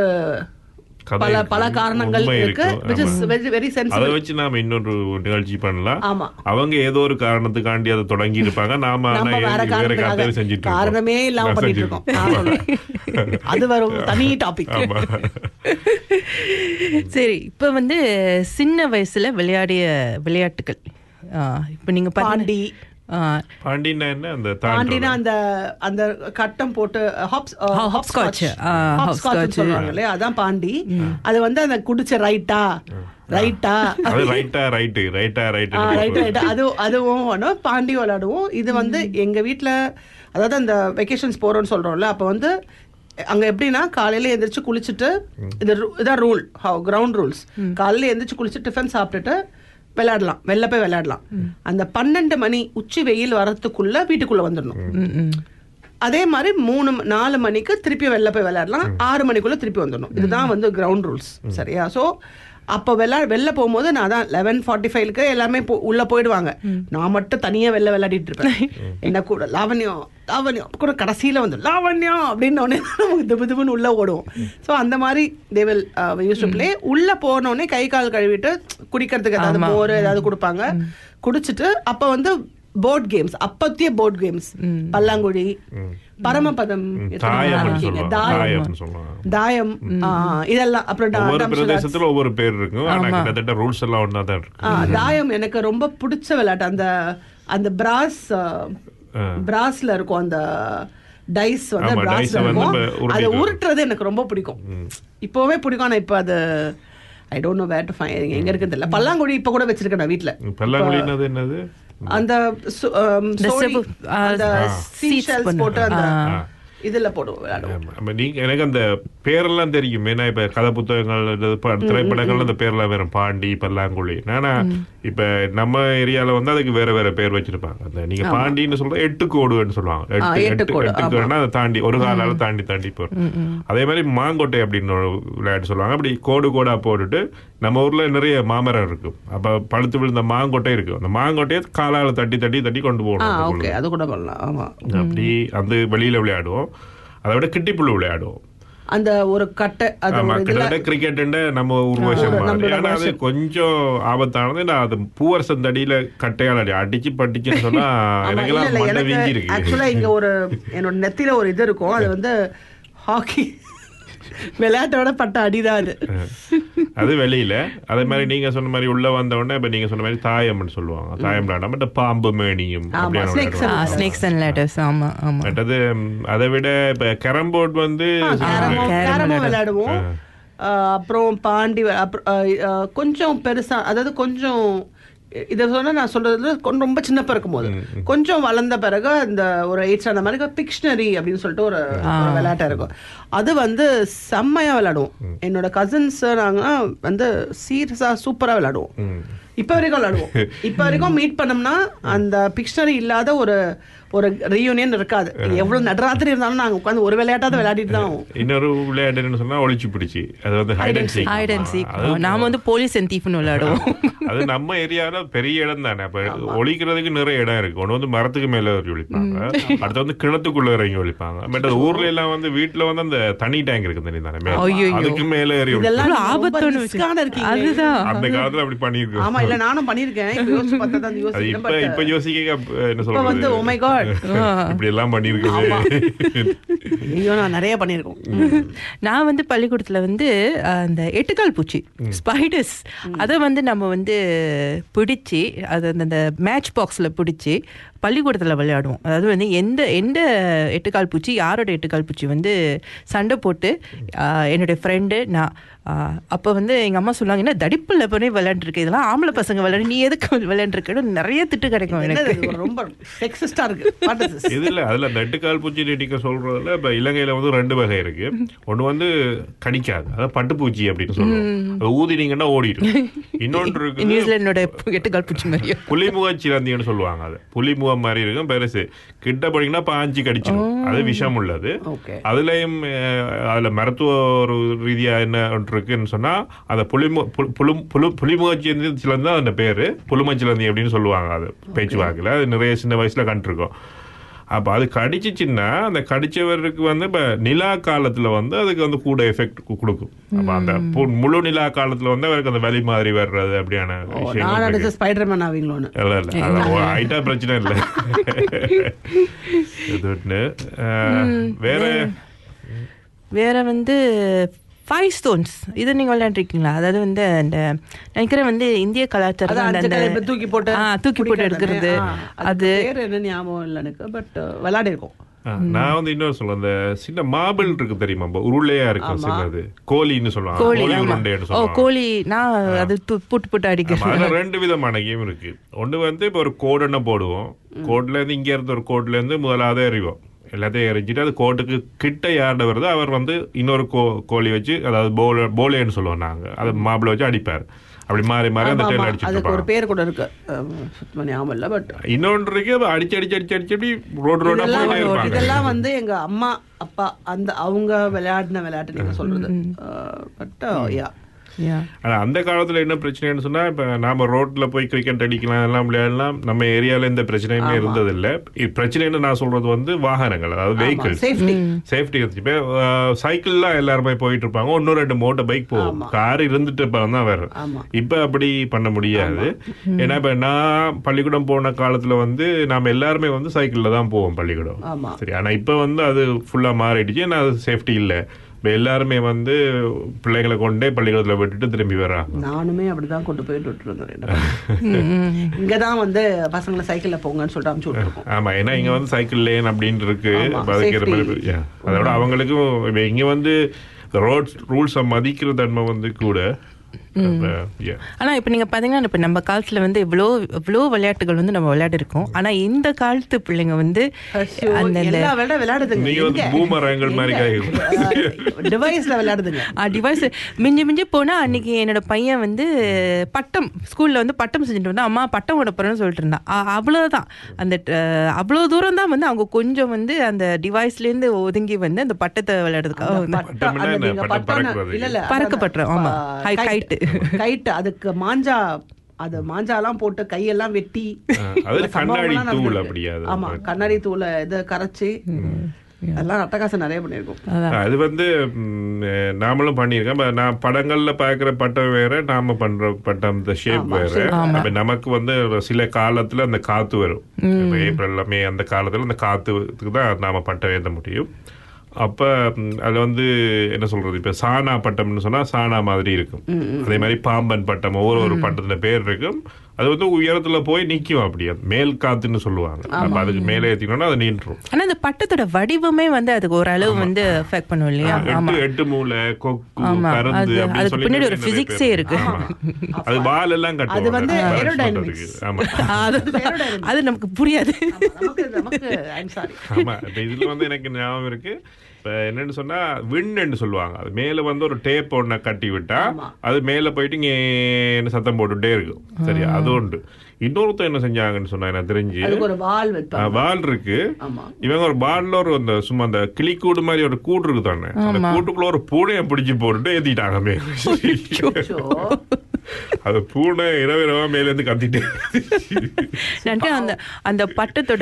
கதை பல இருக்கு. பல காரணங்கள் உண்மை இருக்கு இருக்கும். which is ஆமா. very வெரி அதை சென்சிபிள் வச்சு நாம இன்னொரு நிகழ்ச்சி பண்ணலாம் ஆமா அவங்க ஏதோ ஒரு காரணத்துக்காண்டி அதை தொடங்கி இருப்பாங்க நாம ஆனா நம்ம வேற ஏன் வேற காரணத்தை காரணத்துக்காக செஞ்சுட்டு இருக்கோம். காரணமே இல்லாம நான் பண்ணிட்டு செஞ்சுட்டு இருக்கோம் நான் சொல்றேன். அது வரும் தனி டாபிக் ஆமா சரி இப்ப வந்து சின்ன வயசுல விளையாடிய விளையாட்டுகள் ஆ, இப்ப நீங்க பாத்தீங்கன்னா- பாண்டி ஆ, பாண்டினா என்ன அந்த பாண்டினா தாண்டோட அந்த அந்த கட்டம் போட்டு ஹாப்ஸ் Hop- hopscotch. ஆ, hopscotch. சொல்லுவாங்களே அதான் பாண்டி அது வந்து அந்த குடிச்ச ரைட்டா ரைட்டா அது ரைட்டா ரைட்டு ரைட்டா ரைட்டு ரைட் ரைட் அது அதுவும் ஒன்றும் பாண்டி விளையாடுவோம் இது வந்து எங்க வீட்ல அதாவது அந்த வெக்கேஷன்ஸ் போறோம்னு சொல்றோம்ல அப்ப வந்து அங்க எப்படின்னா காலையில எந்திரிச்சு குளிச்சுட்டு இது ரு- இதான் ரூல் கிரவுண்ட் ரூல்ஸ் காலையில எந்திரிச்சு குளிச்சு டிஃபன் சாப்பிட்டுட்டு விளையாடலாம் வெளில போய் விளையாடலாம் அந்த பன்னெண்டு மணி உச்சி வெயில் வரத்துக்குள்ள வீட்டுக்குள்ள வந்துடணும் ம், ம். அதே மாதிரி மூணு ம- நாலு மணிக்கு திருப்பி வெளில போய் விளையாடலாம் ஆறு மணிக்குள்ள திருப்பி வந்துடணும் இதுதான் வந்து கிரவுண்ட் ரூல்ஸ் சரியா சோ அப்போ வெள்ளா வெளில போகும்போது நான் தான் லெவன் ஃபார்ட்டி ஃபைவ்க்கு எல்லாமே போ- உள்ள போயிடுவாங்க நான் மட்டும் தனியா வெளில விளையாடிட்டு இருப்பேன் என்ன கூட லாவண்யம் லாவண்யம் அப்ப கூட கடைசியில வந்து லாவண்யம் அப்படின்னு உடனே நமக்கு திபு திபுன்னு உள்ள ஓடுவோம் சோ அந்த மாதிரி they will use to play உள்ள போன உடனே கை கால் கழுவிட்டு குடிக்கிறதுக்கு ஏதாவது மோர் ஏதாவது கொடுப்பாங்க குடிச்சிட்டு அப்ப வந்து போர்ட் கேம்ஸ் அப்பத்திய போர்ட் கேம்ஸ் பல்லாங்குழி பரமபதம் எத்தனை தாயம்னு நாள் இருக்கீங்க? சொல்லுவாங்க தாயம் தாயம்னு சொல்லுவாங்க தாயம் ஆ, இதெல்லாம் அப்புறம் டா- ஒவ்வொரு டம்ஸ் டாட்ஸ். பிரதேசத்துல ஒவ்வொரு பேர் இருக்கும் ஆனா கிட்டத்தட்ட ரூல்ஸ் எல்லாம் ஒன்னா தான் இருக்கு ஆ, தாயம் எனக்கு ரொம்ப பிடிச்ச விளையாட்டு அந்த அந்த பிராஸ் பிராஸ்ல இருக்கும் அந்த டைஸ் வந்து ஆமா, பிராஸ்ல dice வந்து இருக்கும் நம்ம உருட்டிட்டு அதை உருட்டுறது எனக்கு ரொம்ப பிடிக்கும் இப்போவே பிடிக்கும் ஆனா இப்ப அது I don't know where to find எங்க இருக்குன்னு தெரியல பல்லாங்குழி இப்ப கூட வச்சிருக்கேன் நான் வீட்ல பல்லாங்குழினது என்னது அந்த சு- ஆம், இந்த சோடி, செப்பு, ஆ, அந்த ஆ. sea Seeds shells பண்ணு. போட்டு அந்த ஆ. இதுல போடுவோம் விளையாடுவோம் ஆமா. ஆமா, நீங்க எனக்கு அந்த பேரெல்லாம் தெரியும் ஏன்னா இப்ப கதை புத்தகங்கள் இது ப- திரைப்படங்கள்ல அந்த பேர்லாம் வேற பாண்டி பல்லாங்குழி ஆனா இப்ப நம்ம ஏரியால வந்து அதுக்கு வேற வேற பேர் வச்சிருப்பாங்க அந்த நீங்க பாண்டின்னு சொல்ற எட்டு கோடுன்னு சொல்லுவாங்க ஆ, எட்டு எட்டு எட்டு கோடு, எட்டு கோடுன்னா அதை தாண்டி ஒரு காலால தாண்டி தாண்டி போறோம் அதே மாதிரி மாங்கொட்டை அப்படின்னு ஒரு விளையாட்டு சொல்லுவாங்க அப்படி கோடு கோடா போட்டுட்டு நம்ம ஊர்ல நிறைய மாமரம் இருக்கும் அப்ப பழுத்து விழுந்த மாங்கொட்டை இருக்கு அந்த மாங்கொட்டையை காலால தட்டி தட்டி தட்டி கொண்டு ஆ போகணும் ஓகே அது கூட பண்ணலாம் ஆமா அப்படி அந்த வெளியில விளையாடுவோம் அதை விட கிட்டிப்புள்ளு விளையாடுவோம் அந்த ஒரு கட்டை அது ஆமா ஒரு இதுல கிட்டத்தட்ட கிரிக்கெட் நம்ம உருவசம் ஆ, நம்மளோட ஆனா அது version. கொஞ்சம் ஆபத்தானது நான் அது பூவரசம் தடியில கட்டையால் அடி அடிச்சு பட்டுச்சுன்னு சொன்னா ஆமா, இல்ல, எனக்கெல்லாம் இல்ல, மண்டை வீங்கி எனக்கு இருக்கு ஆக்சுவலா இங்க ஒரு என்னோட நெத்தியில ஒரு இது இருக்கும் அது வந்து ஹாக்கி விளையாட்டோட பட்ட அடிதான் அது அது வெளியில அதே மாதிரி நீங்க சொன்ன மாதிரி உள்ள வந்த உடனே இப்ப நீங்க சொன்ன மாதிரி தாயம்னு சொல்லுவாங்க தாயம் விளையாடாம இந்த பாம்பு மேனியும் ஆமா, அப்படியான snakes விளையாடுவாங்க. ஸ்னேக்ஸ் அண்ட் லேட்டர்ஸ் ஆமா ஆமா மற்றது ம், அதை விட இப்ப கேரம் போர்டு வந்து கேரமோ கேரம் கேரமோ விளையாடு- விளையாடுவோம் ஆ, அப்புறம் பாண்டி விளை- அப்புறம், ஆ, ஆ, கொஞ்சம் பெருசா அதாவது கொஞ்சம் இதை சொன்னா நான் சொல்றது கொ- ரொம்ப சின்னப்ப இருக்கும்போது கொஞ்சம் வளர்ந்த பிறகு இந்த ஒரு எயிட் அந்த மாதிரி பிக்ஷனரி அப்படின்னு சொல்லிட்டு ஒரு ஒரு விளையாட்டு இருக்கும் அது வந்து செம்மையா விளையாடுவோம் என்னோட கசின்ஸ் நாங்க வந்து சீரியஸா சூப்பரா விளையாடுவோம் இப்ப வரைக்கும் விளையாடுவோம் இப்ப வரைக்கும் மீட் பண்ணோம்னா அந்த பிக்ஷனரி இல்லாத ஒரு ஒரு ரீயூனியன் இருக்காது எவ்வளவு நடராத்திரி இருந்தாலும் நாங்க உட்காந்து ஒரு விளையாட்டாவது விளையாடிட்டு தான் ஆவோம். இன்னொரு விளையாட்டுன்னு சொன்னா ஒளிச்சு பிடிச்சி அது வந்து hide and seek hide and seek நாம வந்து போலீஸ் அண்ட் தீஃப்னு விளையாடுவோம் அது நம்ம ஏரியால பெரிய இடம் தானே அப்ப ஒழிக்கிறதுக்கு நிறைய இடம் இருக்கு ஒண்ணு வந்து மரத்துக்கு மேல ஏறி ஒழிப்பாங்க அடுத்து வந்து கிணத்துக்குள்ள இறங்கி ஒழிப்பாங்க பட் அது ஊர்ல எல்லாம் வந்து வீட்டுல வந்து அந்த தனி டேங்க் இருக்கு தண்ணி தானே மேல. ஐயையோ. அதுக்கு மேல ஏறி ஒழிப்பாங்க. இதெல்லாம் இவ்வளவு ரொம்ப ஆபத்தான risk-ஆன இருக்கீங்க. அதுதான் அந்த காலத்துல அப்படி பண்ணிருக்கோம் ஆமா இல்ல நானும் பண்ணிருக்கேன் இப்ப யோசிச்சு பார்த்தா தான் அது யோசிக்கிறேன் இப்ப but இப்ப யோசிக்க என்ன இப்ப வந்து சொல்றது ஓ மை காட் இப்படி எல்லாம் பண்ணிருக்கோம் ஐயோ நான் நிறைய பண்ணிருக்கோம் நான் வந்து பள்ளிக்கூடத்துல வந்து அஹ், அந்த எட்டுக்கால் பூச்சி ஸ்பைடர்ஸ் அதை வந்து நம்ம வந்து பிடிச்சி அது அந்த- அந்த மேட்ச் பாக்ஸில் பிடிச்சி பள்ளிக்கூடத்தில் விளையாடுவோம் அதாவது வந்து எந்த எந்த எட்டுக்கால் பூச்சி யாரோட எட்டுக்கால் பூச்சி வந்து சண்டை போட்டு அஹ், என்னுடைய ஃப்ரெண்டு நான் அப்போ வந்து எங்கள் அம்மா சொன்னாங்க என்ன தடிப்பில் பண்ணி விளையாண்டுருக்கு இதெல்லாம் ஆம்பளை பசங்க விளையாடு நீ எதுக்கு விளையாண்டுருக்கன்னு நிறைய திட்டு கிடைக்கும் என்னது எனக்கு இது? ரொம்ப செக்ஸிஸ்டா இருக்கு What is this? இது இல்ல அதுல நெட்டுக்கால் பூச்சி நீட்டிக்க சொல்றதுல இப்ப இலங்கையில வந்து ரெண்டு வகை இருக்கு ஒண்ணு வந்து கடிக்காது அதாவது பட்டுப்பூச்சி அப்படின்னு சொல்லுவோம் அது ஊதினீங்கன்னா ஓடிடும் இன்னொன்று இருக்குது நியூசிலாண்டோட எட்டுக்கால் பூச்சி மாதிரியும் புலிமுக சிலந்தின்னு சொல்லுவாங்க அது புலிமுகம் மாதிரி இருக்கும் பெருசு கிட்ட போனீங்கன்னா பாஞ்சு கடிச்சிடும் அது விஷம் உள்ளது Okay. அதுலயும் அஹ், அதுல மருத்துவ ஒரு ரீதியா என்ன ஒன்று இருக்குன்னு சொன்னா அந்த புலிமு புலு- புலு- புலு- புலிமுக சிலந்தி சிலந்தி தான் அந்த பேரு புலும சிலந்தி அப்படின்னு சொல்லுவாங்க அது பேச்சுவாக்குல அது நிறைய சின்ன வயசுல கண்டிருக்கோம் அப்ப அது கடிச்சிச்சுன்னா அந்த கடிச்சவருக்கு வந்து இப்ப நிலா காலத்துல வந்து அதுக்கு வந்து கூட எஃபெக்ட் கொடுக்கும் அப்ப அந்த பு- முழு நிலா காலத்துல வந்து அவருக்கு அந்த வலி மாதிரி வர்றது அப்படியான ஓ, விஷயங்கள் நான் இருக்கு. நினைச்ச ஸ்பைடர்மேன் ஆவீங்களோன்னு இல்ல இல்ல அது ஒ- ஐட்டா பிரச்சனை இல்ல இது ஒண்ணு. அஹ், வேற வேற வந்து ஃபைவ் ஸ்டோன்ஸ் இது நீங்க விளையாண்டுருக்கீங்களா அதாவது வந்து அந்த நினைக்கிறேன் வந்து இந்திய கலாச்சாரம் அதான் அந்த- அஞ்சு அந்த- கல்லை இப்ப தூக்கி போட்டு ஆ, தூக்கி போட்டு குடிக்கிறது. எடுக்கிறது ஆ, அது அதுக்கு பேர் என்ன ஞாபகம் இல்லை எனக்கு பட் விளையாடி இருக்கோம் அஹ், நான் வந்து இன்னொரு சொல்லுவேன் அந்த சின்ன மாபிள் இருக்கு தெரியுமா இப்ப உருளையா இருக்கும் சின்னது கோழின்னு சொல்லுவாங்க கோழி கோழி ஆமா. உருண்டைன்னு ஓ சொல்லுவாங்க கோழி நான் அது து- புட்டு புட்டு ஆமா, அடிக்கிறேன் அதுல ரெண்டு விதமான கேம் இருக்கு ஒண்ணு வந்து இப்ப ஒரு கோடுன்னு போடுவோம் கோட்ல இருந்து இங்க இருந்து ஒரு கோட்ல இருந்து முதலாவது எறிவோம் எல்லாத்தையும் எரிஞ்சிட்டு அது கோட்டுக்கு கிட்ட யார்ட வருதோ அவர் வந்து இன்னொரு கோ கோழி வச்சு அதாவது போல போலேன்னு சொல்லுவோம் நாங்க அதை மாப்பிள வச்சு அடிப்பார் அப்படி மாறி மாறி அந்த ஆமா, டைம் ஆமா. அடிச்சுட்டு அதுக்கு ஒரு இருப்பாங்க பேர் கூட இருக்கு அஹ், சுத்தமா ஞாபகம் இல்லை பட் இன்னொன்று இருக்கு அப்ப அடிச்சு அடிச்சு அடிச்சு அடிச்சு அப்படி ரோடு ரோடா இதெல்லாம் போயிட்டே இருப்பாங்க இதெல்லாம் வந்து எங்க அம்மா அப்பா அந்த அவங்க விளையாடின விளையாட்டு நீங்க சொல்றது பட் யா Yeah. ஆனா அந்த காலத்துல என்ன பிரச்சனைன்னு சொன்னா இப்ப நாம ரோட்ல போய் கிரிக்கெட் அடிக்கலாம் எல்லாம் விளையாடலாம் நம்ம ஏரியால எந்த பிரச்சனையுமே இருந்தது இல்ல பிரச்சனைன்னு நான் சொல்றது வந்து வாகனங்கள் அதாவது வெஹிக்கிள்ஸ் சேஃப்டி சேஃப்டி இருந்துச்சு இப்போ சைக்கிள்லாம் எல்லாருமே போயிட்டு இருப்பாங்க ஒன்னும் ரெண்டு மோட்டர் பைக் போகும் கார் இருந்துட்டு இப்ப தான் வேற ஆமா. இப்ப அப்படி பண்ண முடியாது ஏன்னா இப்ப நான் பள்ளிக்கூடம் போன காலத்துல வந்து நாம எல்லாருமே வந்து சைக்கிள்ல தான் போவோம் பள்ளிக்கூடம் ஆமா. சரி ஆனா இப்ப வந்து அது ஃபுல்லா மாறிடுச்சு ஏன்னா அது சேஃப்டி இல்ல இப்ப எல்லாருமே வந்து பிள்ளைகளை கொண்டே பள்ளிக்கூடத்துல விட்டுட்டு திரும்பி வர்றாங்க நானுமே அப்படிதான் கொண்டு போயிட்டு விட்டுருந்தேன் இங்கதான் வந்து பசங்களை சைக்கிள்ல போங்கன்னு சொல்லிட்டு அனுப்பிச்சு விட்டுருக்கோம் ஆமா ஏன்னா இங்க வந்து சைக்கிள் லேன் அப்படின்னு இருக்கு ஆமா, அப்ப அதுக்கு ஏத்த மாதிரி safety. yeah. அதோட அவங்களுக்கும் இப்ப இங்க வந்து ரோட் ரூல்ஸை மதிக்கிற தன்மை வந்து கூட அப்ப, yeah. ஆனா இப்ப நீங்க பாத்தீங்கன்னா இப்ப நம்ம காலத்துல வந்து இவ்வளோ இவ்வளோ விளையாட்டுகள் வந்து நம்ம விளையாடி இருக்கோம் ஆனா இந்த காலத்து பிள்ளைங்க வந்து ஐயோ, அந்த அந்த எல்லா விளையாட விளையாடுதுங்க நீங்க வந்து பூமரங்கள் மாதிரி டிவைஸ்ல விளையாடுதுங்க டிவைஸ் மிஞ்சி மிஞ்சி போனா அன்னைக்கு என்னோட பையன் வந்து பட்டம் ஸ்கூல்ல வந்து பட்டம் செஞ்சுட்டு வந்தா அம்மா பட்டம் விட போறேன்னு சொல்லிட்டு இருந்தான் அ- அவ்வளவுதான் அந்த அஹ், அவ்வளவு தூரம் தான் வந்து அவங்க கொஞ்சம் வந்து அந்த டிவைஸ்ல இருந்து ஒதுங்கி வந்து அந்த பட்டத்தை விளையாடுறதுக்காக வந்து பட்டம், பட்டம்னா அந்த என்ன? நீங்க பட்டம் பட்டம் பறக்கிறது. இல்ல இல்ல பறக்கப்பட்டோம், ஆமா. ஹை, கைட்டு. கைட்டு அதுக்கு மாஞ்சா அது மாஞ்சாலாம் போட்டு கையெல்லாம் வெட்டி அது இந்த கண்ணாடி சம்பவம்லாம் தூள் நடந்திருக்கு. அப்படியா அது? ஆமா கண்ணாடி தூளை இதை கரைச்சு அதெல்லாம் அட்டகாசம் நிறைய பண்ணியிருக்கோம் அதான் அது வந்து ம், அஹ், நாமளும் பண்ணியிருக்கோம் ப- நான் படங்கள்ல பார்க்குற பட்டம் வேற நாம பண்ற பட்டம் இந்த ஷேப் வேற அப்ப நமக்கு வந்து ஒரு சில காலத்துல அந்த காத்து வரும் இப்ப ஏப்ரல் மே அந்த காலத்துல அந்த காத்துக்கு தான் நாம பட்டம் ஏற்ற முடியும் அப்ப ம், அதுல வந்து என்ன சொல்றது இப்ப சானா பட்டம்னு சொன்னா சானா மாதிரி இருக்கும் அதே மாதிரி பாம்பன் பட்டம் ஒவ்வொரு ஒரு பட்டத்துல பேர் இருக்கும் அது வந்து உயரத்துல போய் நிக்கும் அப்படி அது மேல் காத்துன்னு சொல்லுவாங்க அப்ப அதுக்கு மேலே ஏத்திக்கணும்னா அது நின்றும் ஆனா அந்த பட்டத்தோட வடிவமே வந்து அதுக்கு ஓரளவு வந்து எஃபெக்ட் பண்ணும் இல்லையா ஆமா எட்டு எட்டு மூளை கொக்கு ஆமா, பருந்து அது- அப்படின்னு அதுக்கு சொல்லி பின்னாடி ஒரு நிறைய physics பேர் ஏ இருக்கு. ஆமா. அது வால் எல்லாம் கட்டுவாங்க அது வந்து balance aerodynamics. பண்றதுக்கு. ஆமா அது அது நமக்கு புரியாது நமக்கு நமக்கு ஐம் சாரி ஆமா இப்ப இதுல வந்து எனக்கு ஞாபகம் இருக்கு இப்ப என்னன்னு சொன்னா விண்ணுன்னு சொல்லுவாங்க அது மேல வந்து ஒரு டேப் ஒன்ன கட்டி விட்டா அது மேல போயிட்டு இங்க சத்தம் போட்டுட்டே இருக்கும் சரியா அது உண்டு இன்னொருத்தர் என்ன செஞ்சாங்கன்னு சொன்னா எனக்கு தெரிஞ்சு அதுக்கு ஒரு வால் வைப்பாங்க வால் இருக்கு ஆமா இவங்க ஒரு பால்ல ஒரு அந்த சும்மா அந்த கிளிக்கூடு மாதிரி ஒரு கூடு இருக்கு தானே அந்த கூட்டுக்குள்ள ஒரு பூனையை பிடிச்சு போட்டுட்டு ஏத்திட்டாங்க மேல சோ அது பூனை இரவு இரவா மேல இருந்து கத்திட்டு நன்றி அந்த அந்த பட்டத்தோட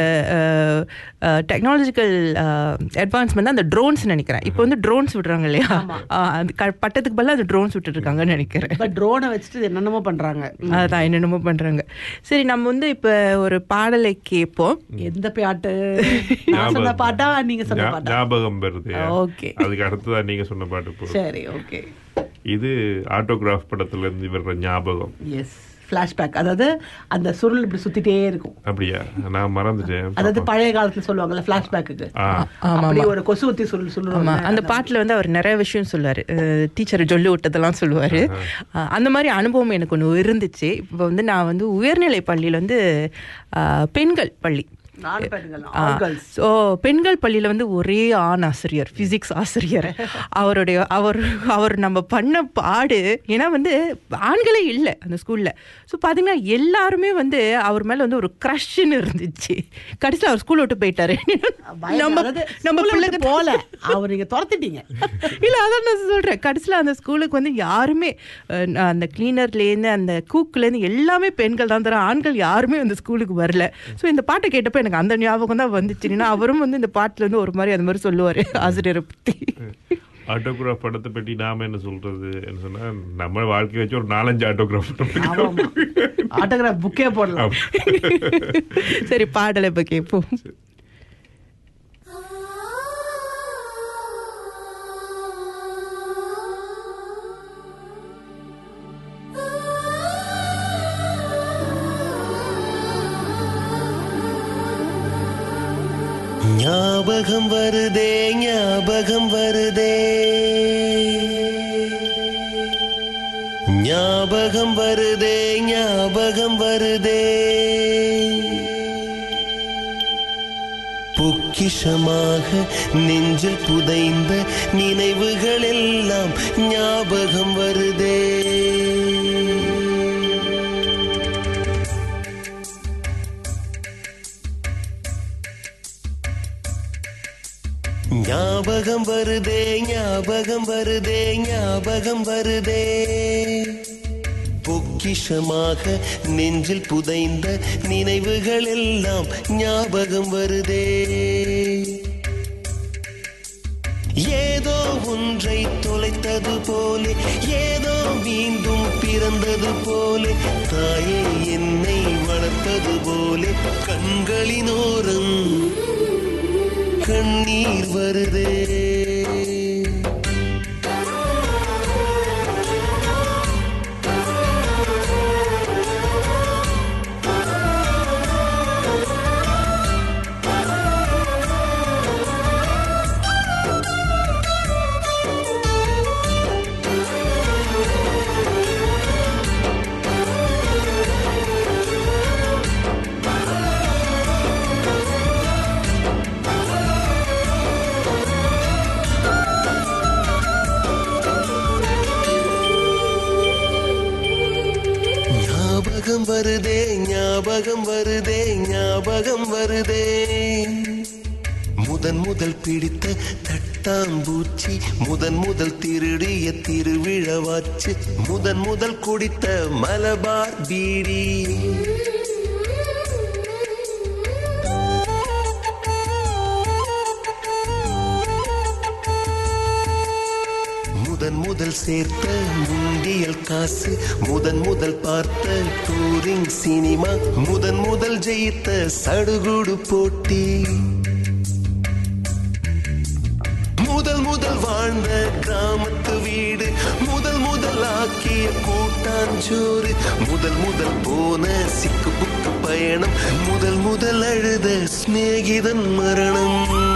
டெக்னாலஜிக்கல் அட்வான்ஸ்மெண்ட் அந்த ட்ரோன்ஸ் நினைக்கிறேன் இப்போ வந்து ட்ரோன்ஸ் விடுறாங்க இல்லையா அஹ், அது க- பட்டத்துக்கு பதிலா அது ட்ரோன்ஸ் விட்டுட்டு இருக்காங்கன்னு நினைக்கிறேன் இப்ப ட்ரோனை வச்சுட்டு என்னென்னமோ பண்றாங்க அதான் என்னென்னமோ பண்றாங்க சரி நம்ம வந்து இப்ப ஒரு பாடலை கேட்போம் எந்த பாட்டு நான் சொன்ன பாட்டா நீங்க சொன்ன ஞா- பாட்டா ஞாபகம் வருது ஓகே அதுக்கு அடுத்ததான் நீங்க சொன்ன பாட்டு போ சரி ஓகே இது ஆட்டோகிராஃப் படத்துல இருந்து வர்ற ஞாபகம் எஸ் ஃபிளாஷ்பேக் அதாவது அந்த சுருள் இப்படி சுத்திட்டே இருக்கும் அப்படியா நான் மறந்துட்டேன் அதாவது பழைய காலத்துல சொல்லுவாங்கல்ல ஃபிளாஷ்பேக்குக்கு ஆ, அப்படி ஒரு கொசு ஊத்தி சுருள் ஆமா சொல்லுவாங்க அந்த பாட்டுல வந்து அவர் நிறைய விஷயம் சொல்லுவாரு டீச்சர் சொல்லி விட்டதெல்லாம் சொல்லுவாரு அஹ், அந்த மாதிரி அனுபவம் எனக்கு ஒன்று இருந்துச்சு இப்போ வந்து நான் வந்து உயர்நிலை பள்ளியில வந்து அஹ், பெண்கள் பள்ளி நான் பெண்கள் ஆல் கேர்ள்ஸ் ஸோ பெண்கள் பள்ளியில் வந்து ஒரே ஆண் ஆசிரியர் ஃபிசிக்ஸ் ஆசிரியர் அவருடைய அவர் அவர் நம்ம பண்ண பாடு ஏன்னா வந்து ஆண்களே இல்லை அந்த ஸ்கூலில் ஸோ பார்த்தீங்கன்னா எல்லாருமே வந்து அவர் மேலே வந்து ஒரு க்ரஷ்ன்னு இருந்துச்சு கடைசியில் அவர் ஸ்கூல் விட்டு போயிட்டாரு நம்ம நம்ம பிள்ளைங்க போல அவர் நீங்க துரத்திட்டீங்க இல்ல அதான் நான் சொல்றேன் கடைசியில் அந்த ஸ்கூலுக்கு வந்து யாருமே அஹ், அந்த கிளீனர்லேருந்து அந்த கூக்குலேருந்து எல்லாமே பெண்கள் தான் தர ஆண்கள் யாருமே அந்த ஸ்கூலுக்கு வரல ஸோ இந்த பாட்டை கேட்டப்ப எனக்கு அந்த ஞாபகம் தான் வந்துச்சு ஏன்னா அவரும் வந்து இந்த பாட்டுல இருந்து ஒரு மாதிரி அந்த மாதிரி சொல்லுவாரு ஆசிரியரை பத்தி ஆட்டோகிராஃப் படத்தை பற்றி நாம என்ன சொல்றது என்ன சொன்னா நம்ம வாழ்க்கை வச்சு ஒரு நாலஞ்சு ஆட்டோகிராஃப் ஆட்டோகிராஃப் புக்கே போடலாம் சரி பாடலை இப்ப கேட்போம் ஞாபகம் வருதே ஞாபகம் வருதே ஞாபகம் வருதே ஞாபகம் வருதே பொக்கிஷமாக நெஞ்சில் புதைந்த நினைவுகள் எல்லாம் ஞாபகம் வருதே ஞாபகம் வருதே ஞாபகம் வருதே ஞாபகம் வருதே பொக்கிஷமாக நெஞ்சில் புதைந்த நினைவுகள் எல்லாம் ஞாபகம் வருதே ஏதோ ஒன்றை தொலைத்தது போலே ஏதோ மீண்டும் பிறந்தது போலே தாயே என்னை வளர்த்தது போலே கண்களினோரம் கண்ணீர் வருதே ஞாபகம் வருதே ஞாபகம் வருதே ஞாபகம் வருதே முதன் முதல் பிடித்த தட்டாம்பூச்சி முதன் முதல் திருடிய திருவிழவாச்சு முதன் முதல் குடித்த மலபார் பீடி உண்டியல் சேர்த்த உண்டியல் காசு முதன் முதல் பார்த்த டூரிங் சினிமா முதன் முதல் ஜெயித்த சடுகுடு போட்டி முதல் முதல் வாழ்ந்த கிராமத்து வீடு முதல் முதல் ஆக்கிய கூட்டாஞ்சோறு முதல் முதல் போன சிக்கு புக்கு பயணம் முதல் முதல் அழுத சிநேகிதன் மரணம்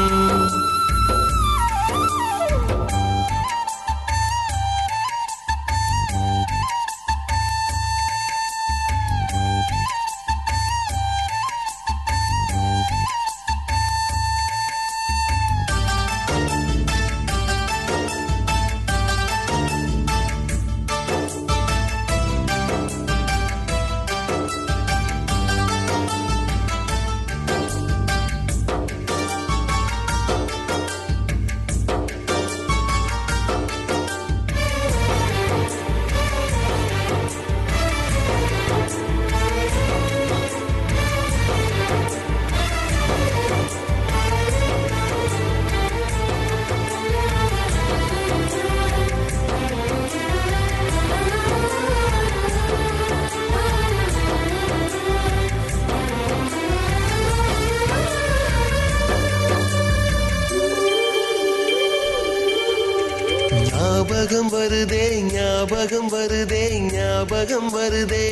ஞாபகம் வருதே ஞாபகம் வருதே ஞாபகம் வருதே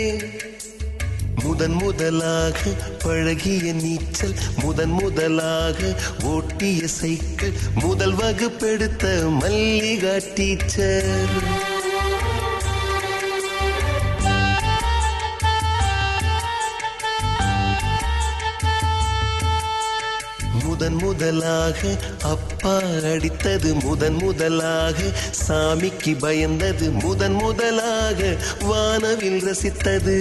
முதன் முதலாக பழகிய நீச்சல் முதன் முதலாக ஓட்டிய சைக்கிள் முதல் வகுப்பெடுத்த மல்லிகா டீச்சர் முதன் முதலாக அப்பா அடித்தது முதன் முதலாக சாமிக்கு பயந்தது முதன் முதலாக வானவில் ரசித்தது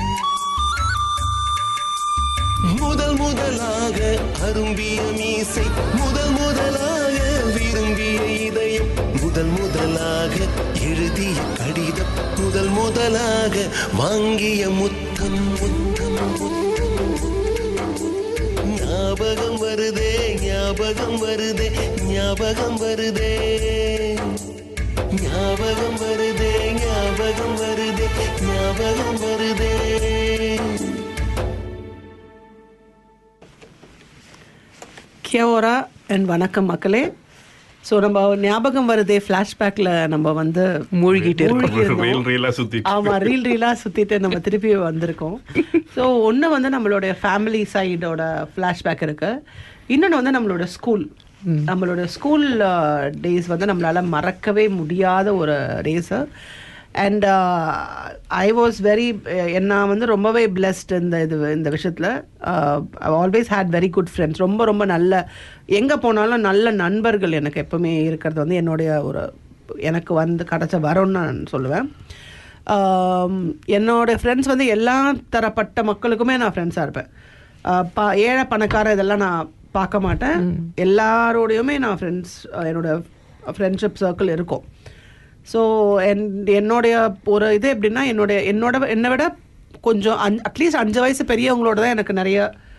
முதல் முதலாக அரும்பிய மீசை முதல் முதலாக விரும்பிய இதயம் முதல் முதலாக எழுதிய கடிதம் முதல் முதலாக வாங்கிய முத்தம் முத்தம் முத்தம் முத்தம் ஞாபகம் வருதே ஞாபகம் வருதே ஞாபகம் வருதே ஞாபகம் வருதே ஞாபகம் வருதே ஞாபகம் வருதே கியோரா அண்ட் வணக்கம் மக்களே ஸோ நம்ம ஞாபகம் வருதே ஃப்ளாஷ்பேக்கில் நம்ம வந்து மூழ்கிட்டு இருக்கோம். மூழ்கி இருந்தோம். ரீல் ரீலா சுத்தி ஆமா ரீல் ரீலா சுத்திட்டு நம்ம திருப்பி வந்திருக்கோம் ஸோ ஒன்று வந்து நம்மளுடைய ஃபேமிலி சைடோட ஃப்ளாஷ்பேக் இருக்கு இன்னொன்று வந்து நம்மளோட ஸ்கூல் நம்மளோட ஸ்கூல் டேஸ் வந்து நம்மளால மறக்கவே முடியாத ஒரு days and I was very நான் வந்து ரொம்பவே பிளெஸ்ட் இந்த இது இந்த விஷயத்தில் I always had very good friends ரொம்ப ரொம்ப நல்ல எங்கே போனாலும் நல்ல நண்பர்கள் எனக்கு எப்பவுமே இருக்கிறது வந்து என்னுடைய ஒரு எனக்கு வந்து கிடைச்ச வரம்னு நான் சொல்லுவேன் ஆம், என்னோட ஃப்ரெண்ட்ஸ் வந்து எல்லா தரப்பட்ட மக்களுக்குமே நான் ஃப்ரெண்ட்ஸாக இருப்பேன் ஆஹ் பா ஏழை பணக்கார இதெல்லாம் நான் பார்க்க மாட்டேன் எல்லாரோடையுமே நான் ஃப்ரெண்ட்ஸ் என்னோட ஃப்ரெண்ட்ஷிப் சர்க்கிள் இருக்கும் ஸோ என் என்னுடைய ஒரு இது எப்படின்னா என்னுடைய என்னோட என்னை விட கொஞ்சம் அஞ் அட்லீஸ்ட் அஞ்சு வயசு பெரியவங்களோட தான் எனக்கு நிறைய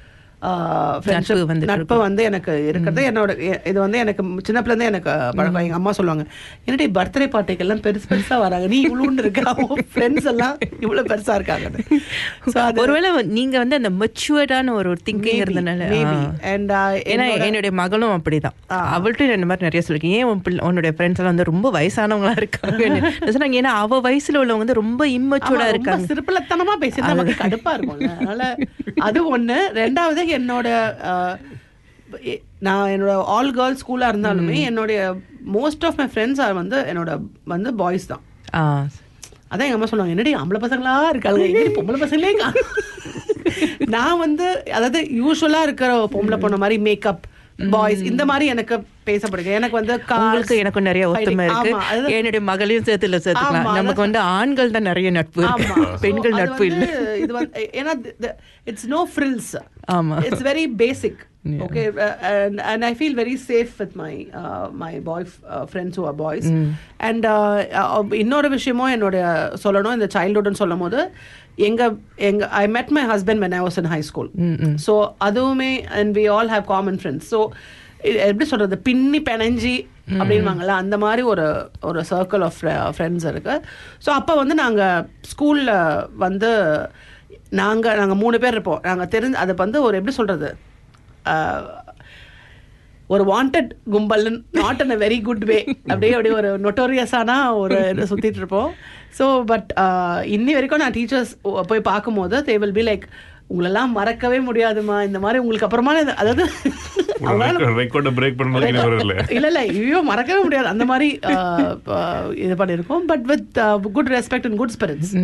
ஆஹ், friendship, நட்பு வந்துட்டு நட்பு வந்து எனக்கு இருக்கிறது என்னோட எ- இது வந்து எனக்கு சின்ன பிள்ளைந்தே எனக்கு பழக்கம் எங்க அம்மா சொல்லுவாங்க என்னடி பர்த்டே பார்ட்டிக்கெல்லாம் பெருசு பெருசா வராங்க நீ இவ்வளோன்னு இருக்க ஃப்ரெண்ட்ஸ் எல்லாம் இவ்வளவு பெருசா இருக்காங்க ஸோ அது ஒருவேளை நீங்க வந்து அந்த மெச்சுவர்டான ஒரு திங்கிங் இருந்தனால மேபி ஆ. அண்ட் ஏன்னா என்னுடைய மகளும் அப்படிதான் அவள்கிட்ட இந்த மாதிரி நிறைய சொல்லிருக்கேன் ஏன் உன் பிள்ளை உன்னுடைய ஃப்ரெண்ட்ஸ் எல்லாம் வந்து ரொம்ப வயசானவங்களா இருக்காங்க நான் சொன்னாங்க ஏன்னா அவ வயசுல உள்ளவங்க வந்து ரொம்ப இம்மெச்சூர்டா இருக்காங்க சிறுப்பிலத்தனமா பேசி நமக்கு கடுப்பா இருக்கும்ல அதனால அது ஒண்ணு ரெண்டாவது என்னோட அஹ், எ- நான் என்னோட ஆல் கேர்ள்ஸ் ஸ்கூலா இருந்தாலுமே என்னுடைய மோஸ்ட் ஆஃப் மை ஃப்ரெண்ட்ஸ் வந்து என்னோட வந்து பாய்ஸ் தான் ஆ. அதான் எங்க அம்மா சொல்லுவாங்க என்னடி ஆம்பளை பசங்களா இருக்காங்க எங்கடி பொம்பளை பசங்களே காணோம்?" நான் வந்து அதாவது யூஸ்வலா இருக்கிற பொம்பளை பொண்ணு மாதிரி மேக்கப் பாய்ஸ் இந்த மாதிரி எனக்கு பேசப்படுங்க எனக்கு வந்து cars, உங்களுக்கு எனக்கும் நிறைய ஒத்துமை இருக்கு ஆமா, அதுதான் என்னுடைய மகளையும் சேர்த்துல சேர்த்துக்கலாம் ஆமா, நமக்கு வந்து ஆண்கள் தான் நிறைய நட்பு இருக்கு ஆமா. பெண்கள் So, அது நட்பு இல்ல வந்து இது வந்து ஏன்னா இட்ஸ் நோ ஃப்ரில்ஸ் ஆமா. It's very basic okay and and I feel very safe with my my boy friends who are boys and இன்னொரு விஷயமும் என்னுடைய சொல்லணும் இந்த சைல்ட்ஹுட்னு சொல்லும் போது எங்க எங்க I met my husband when I was in high school so அதுவுமே and we all have common friends so இது எப்படி சொல்றது பின்னி பிணைஞ்சி அப்படின்வாங்கல்ல அந்த மாதிரி ஒரு ஒரு சர்க்கிள் ஆஃப் ஃப்ரெண்ட்ஸ் இருக்கு ஸோ அப்போ வந்து நாங்கள் ஸ்கூலில் வந்து நாங்கள் நாங்கள் மூணு பேர் இருப்போம் நாங்கள் தெரிஞ்சு அதை வந்து ஒரு எப்படி சொல்கிறது ஒரு வாண்டட் கும்பல் not in a very good way அப்படியே அப்படியே ஒரு நொட்டோரியஸான ஒரு இது சுற்றிட்டு இருப்போம் ஸோ பட் இன்னி வரைக்கும் நான் டீச்சர்ஸ் போய் பார்க்கும்போது தே வில் பி லைக் உங்களெல்லாம் மறக்கவே முடியாதுமா இந்த மாதிரி உங்களுக்கு அப்புறமா இது- அதாவது அவங்களால- ரெக்கார்டை பிரேக் பண்ணதுக்கு வரல இல்ல இல்ல ஐயோ மறக்கவே முடியாது அந்த மாதிரி அஹ், அஹ், இது பண்ணியிருக்கோம் but with good respect and good spirits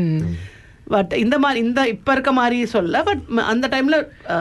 but இந்த மாதிரி இந்த இப்ப இருக்க மாதிரி சொல்ல பட் அந்த டைம்ல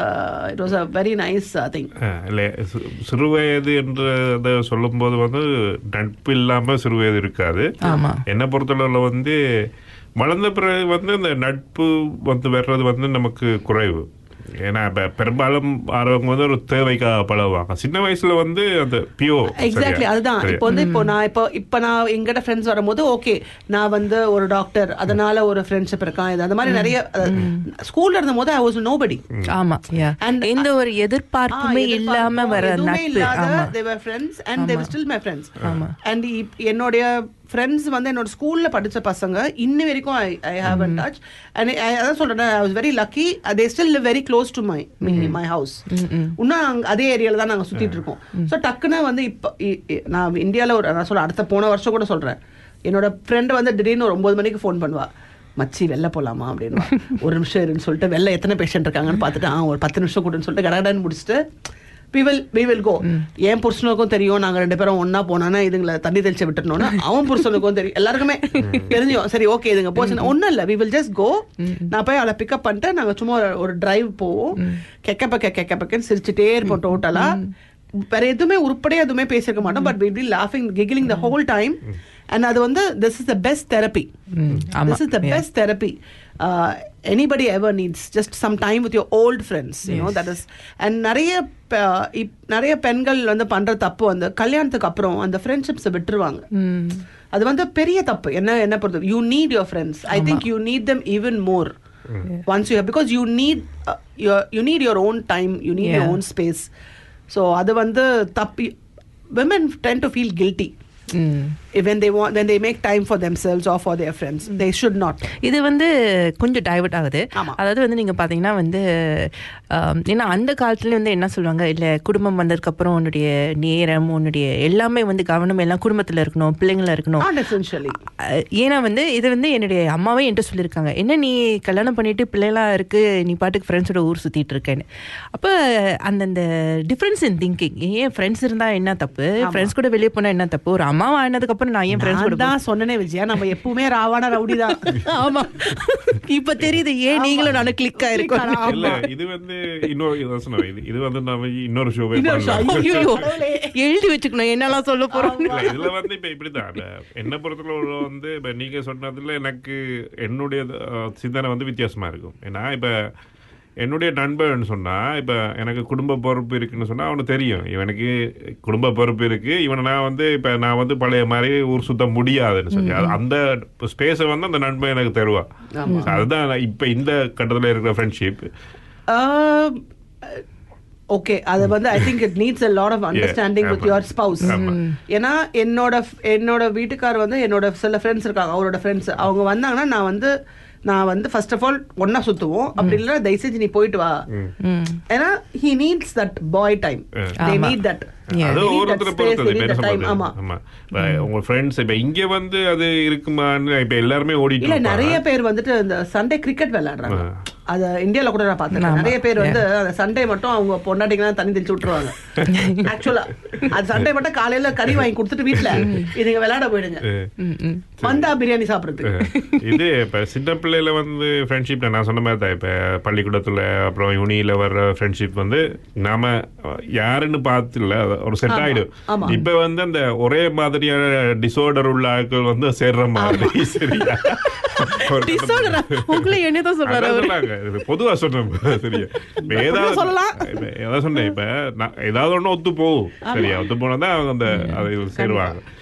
it was a very nice thing ah இல்ல சி- சிறுவயது என்று சொல்லும்போது வந்து நட்பு இல்லாம சிறுவயது இருக்காது ஆமா. என்ன பொறுத்தளவுல வந்து வளர்ந்த பிறகு வந்து இந்த நட்பு வந்து வர்றது வந்து நமக்கு குறைவு ஏன்னா இப்ப பெரும்பாலும் ஆறவங்க வந்து ஒரு தேவைக்காக பழகுவாங்க சின்ன வயசுல வந்து அந்த பியோ எக்ஸாக்ட்லி அதுதான் இப்போ வந்து இப்போ நான் இப்போ இப்போ நான் எங்கிட்ட ஃப்ரெண்ட்ஸ் வரும்போது ஓகே நான் வந்து ஒரு டாக்டர் அதனால ஒரு ஃப்ரெண்ட்ஷிப் இருக்கான் இது அந்த மாதிரி நிறைய ஸ்கூல்ல இருந்த போது ஐ வாஸ் நோபடி ஆமா yeah. And- எந்த ஒரு எதிர்பார்ப்புமே இல்லாம வர நட்பு ஆமா they were friends and they were still my friends and என்னுடைய ஃப்ரெண்ட்ஸ் வந்து என்னோட ஸ்கூல்ல படிச்ச பசங்க இன்னி வரைக்கும் I I have in touch and அதான் சொல்றேன் I was very lucky they still live very close to my my house இன்னும் நாங்க அதே ஏரியால தான் நாங்க சுத்திட்டு இருக்கோம் ஸோ டக்குன்னு வந்து இப்போ இ- இ- நான் இந்தியால ஒரு நான் சொல்றேன் அடுத்த போன வருஷம் கூட சொல்றேன் என்னோட ஃப்ரெண்ட் வந்து திடீர்னு ஒரு ஒன்பது மணிக்கு ஃபோன் பண்ணுவா மச்சி வெளில போலாமா அப்படின்னு ஒரு நிமிஷம் இருன்னு சொல்லிட்டு வெளில எத்தனை பேஷண்ட் இருக்காங்கன்னு பார்த்துட்டு ஆ ஒரு பத்து நிமிஷம் கூடன்னு சொல்லிட்டு கடகடன்னு முடிச்சுட்டு we will we will go என் புருஷனுக்கும் தெரியும் நாங்க ரெண்டு பேரும் ஒண்ணா போனோன்னா இதுங்களை தண்ணி தெளிச்சு விட்டுறணும்னு அவன் புருஷனுக்கும் தெரியும் எல்லாருக்குமே தெரிஞ்சும் சரி ஓகே இதுங்க போச்சு ஒன்றும் இல்லை வி வில் ஜஸ்ட் கோ நான் போய் அவளை பிக்கப் பண்ணிட்டு நாங்க சும்மா ஒரு- ஒரு டிரைவ் போவோம் கெக்க பக்க கெக்க பக்கன்னு சிரிச்சுட்டே இருப்போம் டோட்டலா வேற எதுவுமே உருப்படியா எதுவுமே பேசிருக்க மாட்டோம் பட் வி பி லாஃபிங் giggling the whole time and அது வந்து this is the best therapy ஆமா. this is the best therapy uh, anybody ever needs just some time with your old friends you know that is and நிறைய ப- இப்- நிறைய பெண்கள் வந்து பண்ற தப்பு வந்து கல்யாணத்துக்கு அப்புறம் அந்த ஃப்ரெண்ட்ஷிப்ஸை விட்டுருவாங்க அது வந்து பெரிய தப்பு என்ன என்ன பொறுத்த you need your friends I think you need them even more once you because you need you need your own time you need your Yeah. Own space so அது வந்து தப்பு women tend to feel guilty ம். when they want when they make time for themselves or for their friends they should not இது வந்து கொஞ்சம் divert ஆகுது ஆமா. அதாவது வந்து நீங்க பாத்தீங்கன்னா வந்து ஆம், ஏன்னா அந்த காலத்துல வந்து என்ன சொல்லுவாங்க இல்ல குடும்பம் வந்ததுக்கு அப்புறம் உன்னுடைய நேரம் உன்னுடைய எல்லாமே வந்து கவனம் எல்லாம் குடும்பத்துல இருக்கணும் பிள்ளைங்கள இருக்கணும் not essentially அஹ், ஏன்னா வந்து இது வந்து என்னுடைய அம்மாவே என்கிட்ட சொல்லியிருக்காங்க என்ன நீ கல்யாணம் பண்ணிட்டு பிள்ளைலாம் இருக்கு நீ பாட்டுக்கு ஃப்ரெண்ட்ஸோட ஊர் சுத்திட்டு இருக்கேன்னு அப்ப அந்தந்த டிஃபரன்ஸ் இன் திங்கிங் ஏன் ஃப்ரெண்ட்ஸ் இருந்தா என்ன தப்பு ஃப்ரெண்ட்ஸ் கூட வெளியே போனா என்ன தப்பு ஒரு அம்மாவா ஆனதுக்கு அப்புறம் நான் ஏன் ஃப்ரெண்ட்ஸ் கூட நான் தான் சொன்னனே விஜயா நம்ம எப்பவுமே ராவான ரவுடி தான் ஆமா இப்ப தெரியுது ஏன் நீங்களும் நானும் கிளிக் ஆயிருக்கோம் இல்ல இது வந்து இன்னொரு இதான் சொன்னேன். இது இது வந்து நம்ம இன்னொரு ஷோவே இன்னொரு show. பண்ணலாம் ஐயோ எழுதி வச்சுக்கணும் என்னெல்லாம் சொல்ல போறோம் இல்ல, இதுல வந்து இப்ப இப்படிதான் இப்ப என்ன பொறுத்தளவு வந்து இப்ப நீங்க சொன்னதுல எனக்கு என்னுடைய அஹ், சிந்தனை வந்து வித்தியாசமா இருக்கும் ஏன்னா இப்ப என்னுடைய நண்பன் சொன்னா இப்ப எனக்கு குடும்ப பொறுப்பு இருக்குன்னு சொன்னா அவனுக்கு தெரியும் இவனுக்கு குடும்ப பொறுப்பு இருக்கு இவனை நான் வந்து இப்ப நான் வந்து பழைய மாதிரி ஊர் சுத்த முடியாதுன்னு சொல்லி அது- அந்த ஸ்பேஸை வந்து அந்த நண்பன் எனக்கு தருவா So அதுதான் நான் இப்ப இந்த கட்டத்துல இருக்கிற ஃப்ரெண்ட்ஷிப் ஓகே அது வந்து I think it needs a lot of understanding with ஆமா. யுவர் ஸ்பவுஸ் ஆமா. ஏன்னா என்னோட என்னோட வீட்டுக்கார் வந்து என்னோட சில ஃப்ரெண்ட்ஸ் இருக்காங்க அவரோட ஃப்ரெண்ட்ஸ் அவங்க வந்தாங்கன்னா நான் வந்து நான் வந்து ஃபர்ஸ்ட் ஆஃப் ஆல் ஒன்னா சுத்துவோம் அப்படி இல்லைன்னா தயவு செஞ்சு நீ போயிட்டு வா ஏன்னா he needs that boy time they ஆமா. Need that Yeah. அது ஒவ்வொருத்தரை பொறுத்தது இப்ப என்ன டைம் சொல்றது? ஆமா ஆமா இப்ப உங்க ஃப்ரெண்ட்ஸ் இப்ப இங்க வந்து அது இருக்குமான்னு இப்ப எல்லாருமே ஓடிட்டு இல்ல இருப்பாங்க. நிறைய பேர் வந்துட்டு இந்த சண்டே கிரிக்கெட் விளையாடுறாங்க அது இந்தியால கூட நான் பார்த்தேன் ஆமா. நிறைய பேர் வந்து அந்த சண்டே மட்டும் அவங்க பொண்டாட்டிங்கலாம் தண்ணி தெளிச்சு விட்டுருவாங்க ஆக்சுவலா அது சண்டே மட்டும் காலையில கறி வாங்கி கொடுத்துட்டு வீட்டுல இதுங்க விளையாட போயிடுங்க வந்தா பிரியாணி சாப்பிடுறதுக்கு இது இப்ப சின்ன பிள்ளையில வந்து ஃப்ரெண்ட்ஷிப் நான் சொன்ன மாதிரி தான் இப்ப பள்ளிக்கூடத்துல அப்புறம் யூனியில வர்ற ஃப்ரெண்ட்ஷிப் வந்து நாம யாருன்னு பார்த்து இல்ல அது ஒரு செட் ஆமா, ஆயிடும் ஆமா. இப்ப வந்து அந்த ஒரே மாதிரியான டிசார்டர் உள்ள ஆட்கள் வந்து சேர்ற மாதிரி சரியா ஒரு டிசார்டரா உங்களை என்னதான் சொல்றாரு அதான் அவரு சொன்னாங்க. இது பொதுவா சொன்னேன் சரியா இப்ப ஏதாவது சொல்லலாம். இப்ப ஏதாவது சொன்னேன் இப்ப நான் ஏதாவது ஒண்ணு ஒத்து போகும் சரியா ஒத்து போனா தான் அவங்க அந்த அதை சேருவாங்க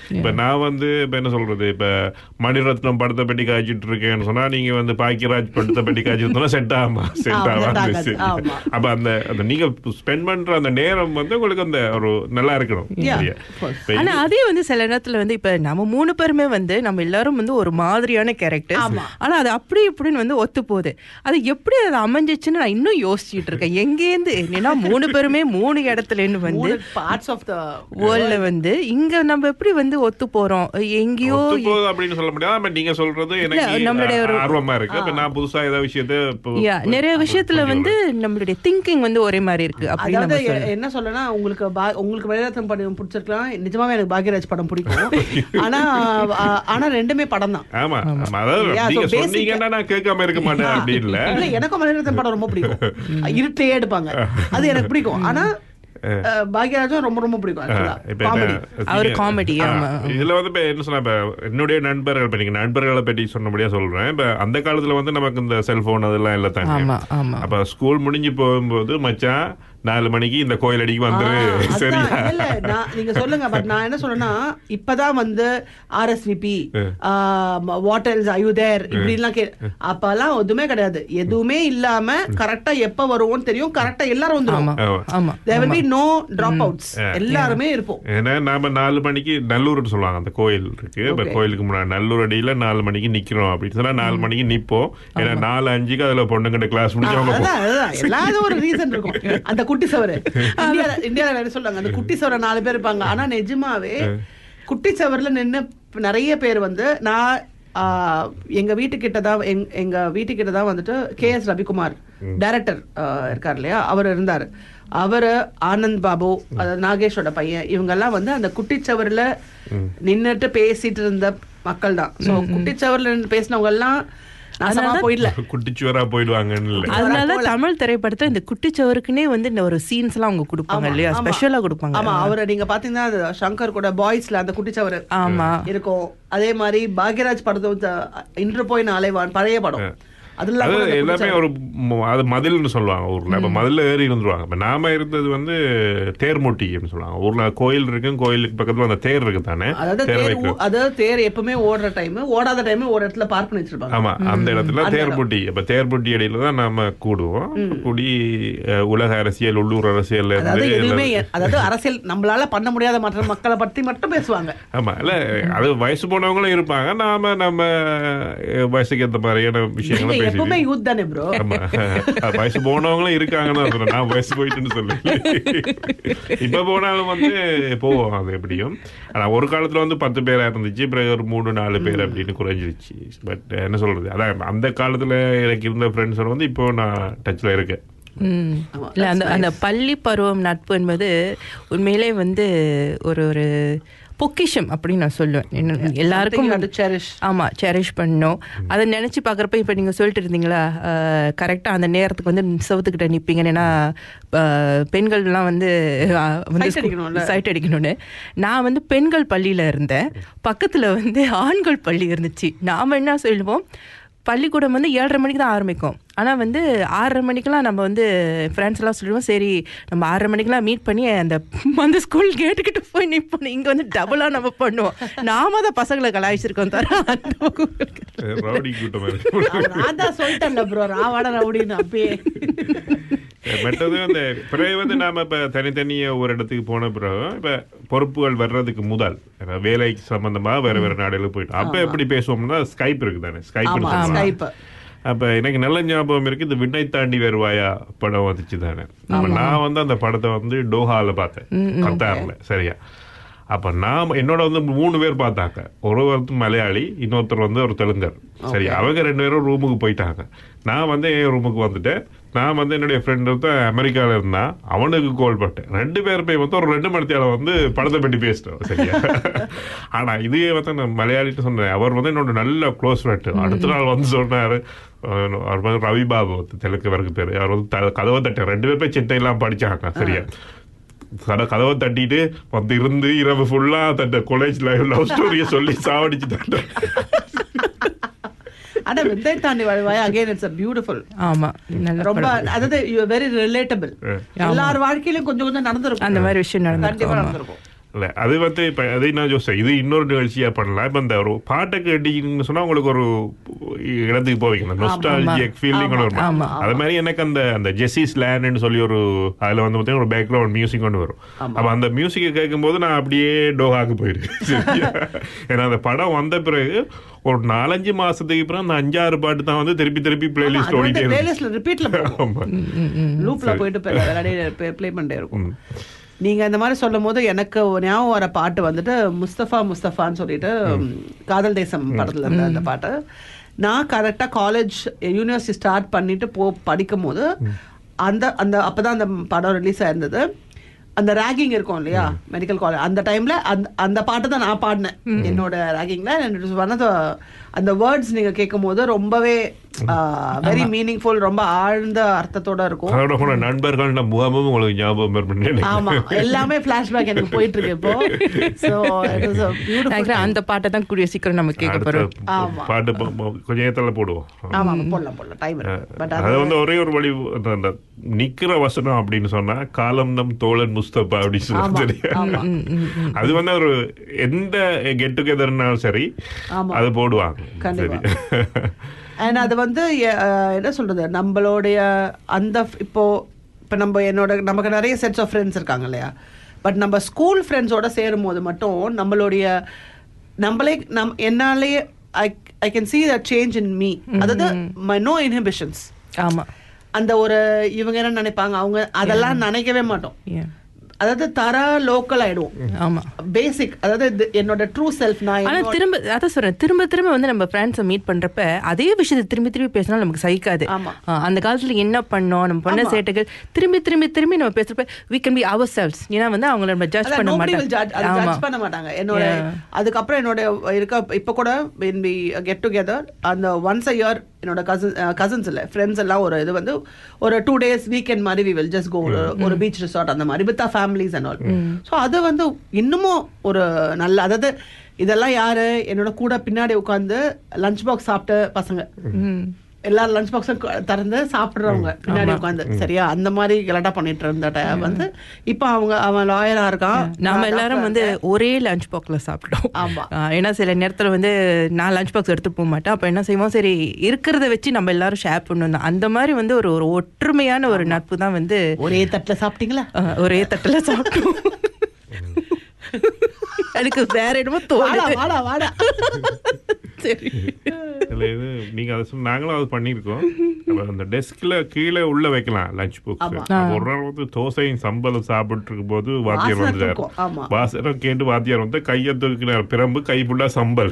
இப்ப நான் வந்து இப்ப என்ன சொல்றது இப்ப மணிரத்னம் படத்தை பற்றி காய்ச்சிட்டு இருக்கேன்னு சொன்னா நீங்க வந்து பாக்கியராஜ் படத்தை பற்றி காய்ச்சிட்டு சொன்னா செட் ஆகுமா செட் ஆமா, set ஆகாது ஆகாது. ஆமா. அப்ப அந்த அந்த நீங்க ஸ்பெண்ட் பண்ற அந்த நேரம் வந்து உங்களுக்கு அந்த ஒரு நல்லா இருக்கணும் Yeah, சரியா? of course. இப்ப ஆனா அதே வந்து சில நேரத்துல வந்து இப்ப நம்ம மூணு பேருமே வந்து நம்ம எல்லாரும் வந்து ஒரு மாதிரியான கேரக்டர் ஆனா அது அப்படி இப்படின்னு வந்து ஒத்து போகுது அது எப்படி அது அமைஞ்சிச்சுன்னு நான் இன்னும் யோசிச்சுட்டு இருக்கேன் எங்கேருந்து என்னன்னா மூணு பேருமே மூணு இடத்துல இருந்து வந்து பார்ட்ஸ் ஆஃப் த வேர்ல்ட்ல வந்து இங்க நம்ம எப்படி வந்து ஒத்து போறோம் எங்கேயோ ஒத்து போகுது அப்படின்னு சொல்ல முடியாது but நீங்க சொல்றது எனக்கு நம்மளுடைய ஒரு- ஆர்வமா இருக்கு இப்ப நான் புதுசா ஏதாவது விஷயத்த இப்போ Yeah, நிறைய விஷயத்துல வந்து நம்மளுடைய திங்கிங் வந்து ஒரே மாதிரி இருக்கு அப்படின்னு அதாவது நம்ம சொல்லலாம். எ- என்ன சொல்லனா உங்களுக்கு பா- உங்களுக்கு மணிரத்னம் படம் பிடிச்சிருக்கலாம் நிஜமாவே எனக்கு பாக்யராஜ் படம் பிடிக்கும் ஆனா ஆ- ஆனா ரெண்டுமே படம் தான் ஆமா ஆமா அதாவது Yeah, so நீங்க basic- சொன்னீங்கன்னா நான் கேட்காம இருக்க மாட்டேன் அப்படி இல்ல இல்ல எனக்கும் மணிரத்னம் படம் ரொம்ப பிடிக்கும் இருட்டிலேயே எடுப்பாங்க அது எனக்கு பிடிக்கும் ஆனா அஹ், பாக்யராஜும் ரொம்ப ரொம்ப பிடிக்கும் actually. இப்ப Comedy. என்ன- அவர் நீங்க- comedy, ஆ, ஆமா. இதுல வந்து இப்ப என்ன சொன்னா இப்ப என்னுடைய நண்பர்கள் இப்ப நீங்க நண்பர்களை பற்றி சொன்னபடியா சொல்றேன் இப்ப அந்த காலத்துல வந்து நமக்கு இந்த செல்போன் அதெல்லாம் இல்ல தானே ஆமா ஆமா அப்ப ஸ்கூல் முடிஞ்சு போகும்போது மச்சான் நாலு மணிக்கு இந்த கோயில் அடிக்கு வந்துரு ஆ, அதான். சரியா இல்ல, நான் நீங்க சொல்லுங்க பட் நான் என்ன சொல்றேன்னா இப்பதான் வந்து RSVP what else I you there இப்படி எல்லாம் கே அப்பெல்லாம் எதுவுமே கிடையாது எதுவுமே இல்லாம கரெக்டா எப்ப வருவோம்னு தெரியும் கரெக்டா எல்லாரும் ஆமா வந்துருவோம் ஆமா there will be no dropouts எல்லாருமே இருப்போம் ஏன்னா நாம நாலு மணிக்கு நல்லூர்னு சொல்லுவாங்க அந்த கோயில் இருக்கு இப்ப Okay. கோயிலுக்கு முன்னாடி நல்லூர் அடியில நாலு மணிக்கு நிக்கிறோம் அப்படின்னு சொன்னா நாலு மணிக்கு நிப்போம் ஏன்னா நாலு அஞ்சுக்கு அதுல பொண்ணுங்கிட்ட கிளாஸ் முடிச்சு அவங்க அதான் அதான் எல்லாரும் ஒரு ரீசன் இருக்கும் அந்த குட்டி சவரு இந்தியால இந்தியால என்ன சொல்றாங்க அந்த குட்டி சவர நாலு பேர் இருப்பாங்க ஆனா நிஜமாவே குட்டி சவர்ல நின்னு நிறைய பேர் வந்து நான் ஆ, எங்க வீட்டுக்கிட்ட தான் எங்க- எங்க வீட்டுக்கிட்ட தான் வந்துட்டு கே எஸ் ரவிக்குமார் டைரக்டர் இருக்கார் இல்லையா அவர் இருந்தார் அவரு ஆனந்த் பாபு அதாவது நாகேஷோட பையன் இவங்க எல்லாம் வந்து அந்த குட்டிச்சவர்ல நின்னுட்டு பேசிட்டு இருந்த மக்கள் தான் சோ குட்டிச்சவர்ல நின்னு பேசினவங்க எல்லாம் நாசமா போயிடல குட்டிச்சுவரா போயிடுவாங்கன்னு இல்ல அதனால தமிழ் திரைப்படத்தை இந்த குட்டிச்சவருக்குன்னே வந்து இந்த ஒரு சீன்ஸ் எல்லாம் அவங்க கொடுப்பாங்க இல்லையா ஆமா. ஸ்பெஷலா கொடுப்பாங்க ஆமா அவரை நீங்க பாத்தீங்கன்னா அது சங்கர் கூட பாய்ஸ்ல அந்த குட்டிச்சவர் ஆமா. இருக்கும் அதே மாதிரி பாக்யராஜ் படத்தை வந்து, இன்று போய் நாளை வான் பழைய படம் அதுல அது கூட அந்த எல்லாமே குட்டிச்சவர். ஒரு ம- அது மதில்னு சொல்லுவாங்க ஊர்ல இப்ப மதில்ல ஏறி இருந்துருவாங்க இப்ப நாம இருந்தது வந்து தேர்முட்டின்னு சொல்லுவாங்க ஊர்ல கோயில் இருக்கு கோயிலுக்கு பக்கத்துல அந்த தேர் இருக்கு தானே அதாவது தேர் தேர் வைக்கிற ஊ- அதாவது தேர் எப்பவுமே ஓடுற டைம் ஓடாத டைம் ஒரு இடத்துல பார்க் பண்ணி வச்சிருப்பாங்க ஆமா அந்த இடத்துல அந்த தேர்புட்டி இப்ப தேர்புட்டி இடையில தான் நாம கூடுவோம் கூடி அஹ், உலக அரசியல் உள்ளூர் அரசியல் அதாவது எதுவுமே அதாவது அரசியல் நம்மளால பண்ண முடியாத மற்ற மக்களை பத்தி மட்டும் பேசுவாங்க ஆமா இல்ல அது வயசு போனவங்களும் இருப்பாங்க நாம நம்ம அஹ், வயசுக்கு ஏத்த மாதிரியான விஷயங்களை நீங்க எப்பவுமே பேசி யூத் தானே ப்ரோ ஆமா அஹ், வயசு போனவங்களும் இருக்காங்கன்னு தான் சொல்றேன். நான் வயசு போயிட்டுன்னு சொல்லி இப்ப போனாலும் வந்து போவோம் அது எப்படியும் ஆனா ஒரு காலத்துல வந்து பத்து பேரா இருந்துச்சு பிறகு ஒரு மூணு நாலு பேர் அப்படின்னு குறைஞ்சிருச்சு பட் என்ன சொல்றது அதான் அந்த காலத்துல எனக்கு இருந்த ஃப்ரெண்ட்ஸ் வந்து இப்போ நான் டச்ல இருக்கேன் ம். இல்ல அந்த அந்த பள்ளி பருவம் நட்பு என்பது உண்மையிலே வந்து ஒரு ஒரு பொக்கிஷம் அப்படின்னு நான் சொல்லுவேன் என்ன- எல்லாருக்கும் Something you have to cherish. ஆமா செரிஷ் பண்ணணும் அதை நினைச்சு பாக்குறப்ப இப்ப நீங்க சொல்லிட்டு இருந்தீங்களா கரெக்டா அந்த நேரத்துக்கு வந்து செவத்துக்கிட்ட நிப்பீங்க ஏன்னா அஹ், பெண்கள்லாம் வந்து அஹ், வந்து Sight அடிக்கணும்ல. சைட் அடிக்கணும்னு நான் வந்து பெண்கள் பள்ளியில இருந்தேன் பக்கத்துல வந்து ஆண்கள் பள்ளி இருந்துச்சு நாம என்ன சொல்லுவோம் பள்ளிக்கூடம் வந்து ஏழரை மணிக்கு தான் ஆரம்பிக்கும் ஆனால் வந்து ஆறரை மணிக்கெல்லாம் நம்ம வந்து ஃப்ரெண்ட்ஸ் எல்லாம் சொல்லுவோம் சரி நம்ம ஆறரை மணிக்கெல்லாம் மீட் பண்ணி அந்த அந்த ஸ்கூல் கேட்டுக்கிட்டு போய் நிற்போம் இங்கே வந்து டபுளாக நம்ம பண்ணுவோம் நாம தான் பசங்களை கலாய்ச்சிருக்கோம் தர அந்த பக்கம். ரவுடி கூட்டம் இருக்கு நான் தான் சொல்லிட்டேன்ல ப்ரோ ராவாட ரவுடின்னு அப்பயே மற்றது அந்த பிறகு வந்து நாம இப்ப தனித்தனியா ஒரு இடத்துக்கு போன பிறகு இப்ப பொறுப்புகள் வர்றதுக்கு முதல் இப்ப வேலைக்கு சம்பந்தமா வேற வேற நாடுகளுக்கு போயிட்டோம் அப்ப எப்படி பேசுவோம்னா ஸ்கைப் இருக்கு தானே ஸ்கைப்னு ஆமா சொல்லுவாங்க ஸ்கைப் அப்ப எனக்கு நல்ல ஞாபகம் இருக்கு இந்த விண்ணை தாண்டி வருவாயா படம் வந்துச்சு தானே அப்ப நான் வந்து அந்த படத்தை வந்து டோஹால பார்த்தேன் கத்தார்ல சரியா அப்ப நான் என்னோட வந்து மூணு பேர் பார்த்தாங்க ஒருவர் மலையாளி இன்னொருத்தர் வந்து ஒரு தெலுங்கர் சரி அவங்க ரெண்டு பேரும் ரூமுக்கு போயிட்டாங்க நான் வந்து என் ரூமுக்கு வந்துட்டேன் நான் வந்து என்னுடைய ஃப்ரெண்ட் வந்து அமெரிக்கால இருந்தான் அவனுக்கு கால் பண்ணேன் ரெண்டு பேருமே வந்து ஒரு ரெண்டு மணி நேரம் வந்து படத்தை பற்றி பேசிட்டோம் சரியா ஆனா இதுவே வந்து நான் மலையாளிட்டு சொன்னேன் அவர் வந்து என்னோட நல்ல க்ளோஸ் ஃப்ரெண்ட் அடுத்த நாள் வந்து சொன்னாரு அஹ் அவர் வந்து ரவி பாபு வந்து தெலுங்கு வரைக்கும் பேரு அவர் வந்து த- கதவை தட்ட ரெண்டு பேர் போய் சென்னையெல்லாம் படிச்சாங்க சரியா கட கதவை தட்டிட்டு வந்து இருந்து இரவு ஃபுல்லா தட்ட காலேஜ் லவ் ஸ்டோரியை சொல்லி சாவடிச்சு தட்ட ஆனா வெந்தை தாண்டி வாழ்வாய் அகைன் இட்ஸ் பியூட்டிஃபுல் ஆமா நல்ல ரொம்ப படம். அதாவது யூ வெரி ரிலேட்டபிள் எல்லார் வாழ்க்கையிலும் கொஞ்சம் கொஞ்சம் நடந்திருக்கும் அந்த மாதிரி விஷயம் நடந்திருக்கும், கண்டிப்பா ஆமா. நடந்திருக்கும் இல்ல அது வந்து இப்ப அதை நான் யோசிச்சேன் இது இன்னொரு நிகழ்ச்சியா பண்ணலாம் இப்ப இந்த ஒரு பாட்டை கேட்டீங்கன்னு சொன்னா உங்களுக்கு ஒரு இடத்துக்கு போவீங்க இந்த நொஸ்டாலஜிக் ஃபீலிங் வரும் ஆமா. அது மாதிரி எனக்கு அந்த அந்த ஜெஸிஸ் லேண்ட்னு சொல்லி ஒரு அதுல வந்து பார்த்தீங்கன்னா ஒரு பேக்ரவுண்ட் மியூசிக் ஒன்று வரும் அப்ப அந்த மியூசிக்கை கேட்கும்போது நான் அப்படியே டோஹாக்கு போயிருக்கேன் சரியா? ஏன்னா அந்த படம் வந்த பிறகு ஒரு நாலஞ்சு மாசத்துக்கு அப்புறம் அந்த அஞ்சாறு பாட்டு தான் வந்து திருப்பி திருப்பி பிளேலிஸ்ட் ஓடிட்டே இருக்கும் பிளேலிஸ்ட்ல ரிப்பீட்ல ஆமா. லூப்ல போயிட்டு விளையாடி ப்ளே பண்ணிட்டே இருக்கும் நீங்க இந்த மாதிரி சொல்லும் போது எனக்கு ஒரு ஞாபகம் வர பாட்டு வந்துட்டு முஸ்தபா முஸ்தபான்னு சொல்லிட்டு காதல் தேசம் படத்துல இருந்த அந்த பாட்டு நான் கரெக்டா காலேஜ் யூனிவர்சிட்டி ஸ்டார்ட் பண்ணிட்டு போ படிக்கும் போது அந்த அந்த அப்பதான் அந்த படம் ரிலீஸ் ஆயிருந்தது அந்த ரேகிங் இருக்கும் இல்லையா மெடிக்கல் காலேஜ் அந்த டைம்ல அந்த அந்த பாட்டு தான் நான் பாடினேன் என்னோட ரேகிங்ல ஒன் அந்த வேர்ட்ஸ் நீங்க கேட்கும் போது ரொம்பவே வெரி மீனிங்ஃபுல் ரொம்ப ஆழ்ந்த அர்த்தத்தோட இருக்கும் அதோட கூட நண்பர்கள் முகமும் உங்களுக்கு ஞாபகம் வரும் ஆமா எல்லாமே பிளாஷ்பேக் எனக்கு போயிட்டு இருக்கு இப்போ சோ இட் வாஸ் நினைக்கிறேன் அந்த பாட்டை தான் கூடிய சீக்கிரம் நம்ம கேட்க போறோம் ஆமா. பாட்டு போ- போ- கொஞ்ச நேரத்துல போடுவோம் ஆமா ஆமா, போடலாம் போடலாம் டைம் இருக்கு பட் அது வந்து ஒரே ஒரு வழி அந்த- அந்த நிக்கிற வசனம் அப்படின்னு சொன்னா காலம் நம் தோழன் முஸ்தபா அப்படின்னு ஆமா, சொல்லி ஆமா. அது வந்து ஒரு எந்த கெட் டுகெதர்னாலும் சரி ஆமா. அது போடுவாங்க கண்டிப்பா. சரி. அண்ட் அது வந்து எ- அஹ், என்ன சொல்றது நம்மளுடைய அந்த f- இப்போ இப்போ நம்ம என்னோட நமக்கு நிறைய செட்ஸ் ஆஃப் ஃப்ரெண்ட்ஸ் இருக்காங்க இல்லையா பட் நம்ம ஸ்கூல் ஃப்ரெண்ட்ஸோட சேரும் போது மட்டும் நம்மளுடைய நம்மளே நம் என்னாலேயே I I can see that change in me அதாவது மை நோ இன்ஹிபிஷன்ஸ் ஆமா அந்த ஒரு இவங்க என்ன நினைப்பாங்க அவங்க அதெல்லாம் நினைக்கவே மாட்டோம் Yeah. அதாவது தர லோக்கல் ஆயிடுவோம் ஆமா பேசிக் அதாவது இது என்னோட ட்ரூ செல்ஃப் நான் ஆனா என்னோட- திரும்ப அதான் சொல்றேன் திரும்ப திரும்ப வந்து நம்ம ஃப்ரெண்ட்ஸை மீட் பண்றப்ப அதே விஷயத்தை திரும்பி திரும்பி பேசினா நமக்கு சகிக்காது ஆமா. ஆ, அந்த காலத்துல என்ன பண்ணோம் நம்ம பண்ண ஆமா. சேட்டைகள் திரும்பி திரும்பி திரும்பி நம்ம பேசுறப்ப we can be ourselves ஏன்னா வந்து அவங்கள நம்ம ஜட்ஜ் அதான் பண்ண nobody will judge- அது மாட்டோம் judge பண்ண மாட்டாங்க என்னோட Yeah. அதுக்கப்புறம் என்னோட இருக்க இப்ப கூட when we get together அந்த ஒன்ஸ் அ இயர் என்னோட கசின் கசின்ஸ் இல்ல ஃப்ரெண்ட்ஸ் எல்லாம் ஒரு இது வந்து ஒரு டூ டேஸ் வீக்கெண்ட் மாதிரி வி வில் ஜஸ்ட் கோ ஒரு பீச் ரிசார்ட் அந்த மாதிரி with families and all so அது வந்து இன்னமும் ஒரு நல்ல அதாவது இதெல்லாம் யாரு என்னோட கூட பின்னாடி உட்காந்து லஞ்ச் பாக்ஸ் சாப்பிட்ட பசங்க எல்லாரும் லஞ்ச் பாக்ஸும் திறந்து சாப்பிடுறவங்க பின்னாடி உட்காந்து சரியா அந்த மாதிரி கலட்டா பண்ணிட்டு இருந்த time வந்து இப்போ அவங்க அவன் லாயரா இருக்கான் நாம நான் எல்லாரும் doctor வந்து இருக்கேன். ஒரே லஞ்ச் பாக்ஸ்ல சாப்பிட்டோம் ஆமா. ஆ, ஏன்னா சில நேரத்துல வந்து நான் லஞ்ச் பாக்ஸ் எடுத்து போக மாட்டேன் அப்ப என்ன செய்வோம் சரி இருக்கிறத வச்சு நம்ம எல்லாரும் ஷேர் பண்ணுவோம் அந்த மாதிரி வந்து ஒரு ஒரு ஒற்றுமையான ஒரு நட்பு தான் வந்து ஒரே தட்டுல சாப்பிட்டீங்களா ஆ, ஒரே தட்டுல சாப்பிட்டோம் எனக்கு வேற என்னமோ வாடா தோணுது வாடா வாடா சரி இல்ல இது நீங்க அதை சொன்ன நாங்களும் அது பண்ணியிருக்கோம் அப்ப அந்த டெஸ்க்ல கீழே உள்ள வைக்கலாம் லஞ்ச் ஆமா. பாக்ஸ் ஒரு நாள் வந்து தோசையும் சம்பளம் சாப்பிட்டு இருக்கும் போது வாத்தியார் வாசனை வந்தார் இருக்கும், ஆமா. வாசனம் கேட்டு வாத்தியார் வந்து கையை தூக்கினார் பிரம்பு கை ஃபுல்லா சம்பல்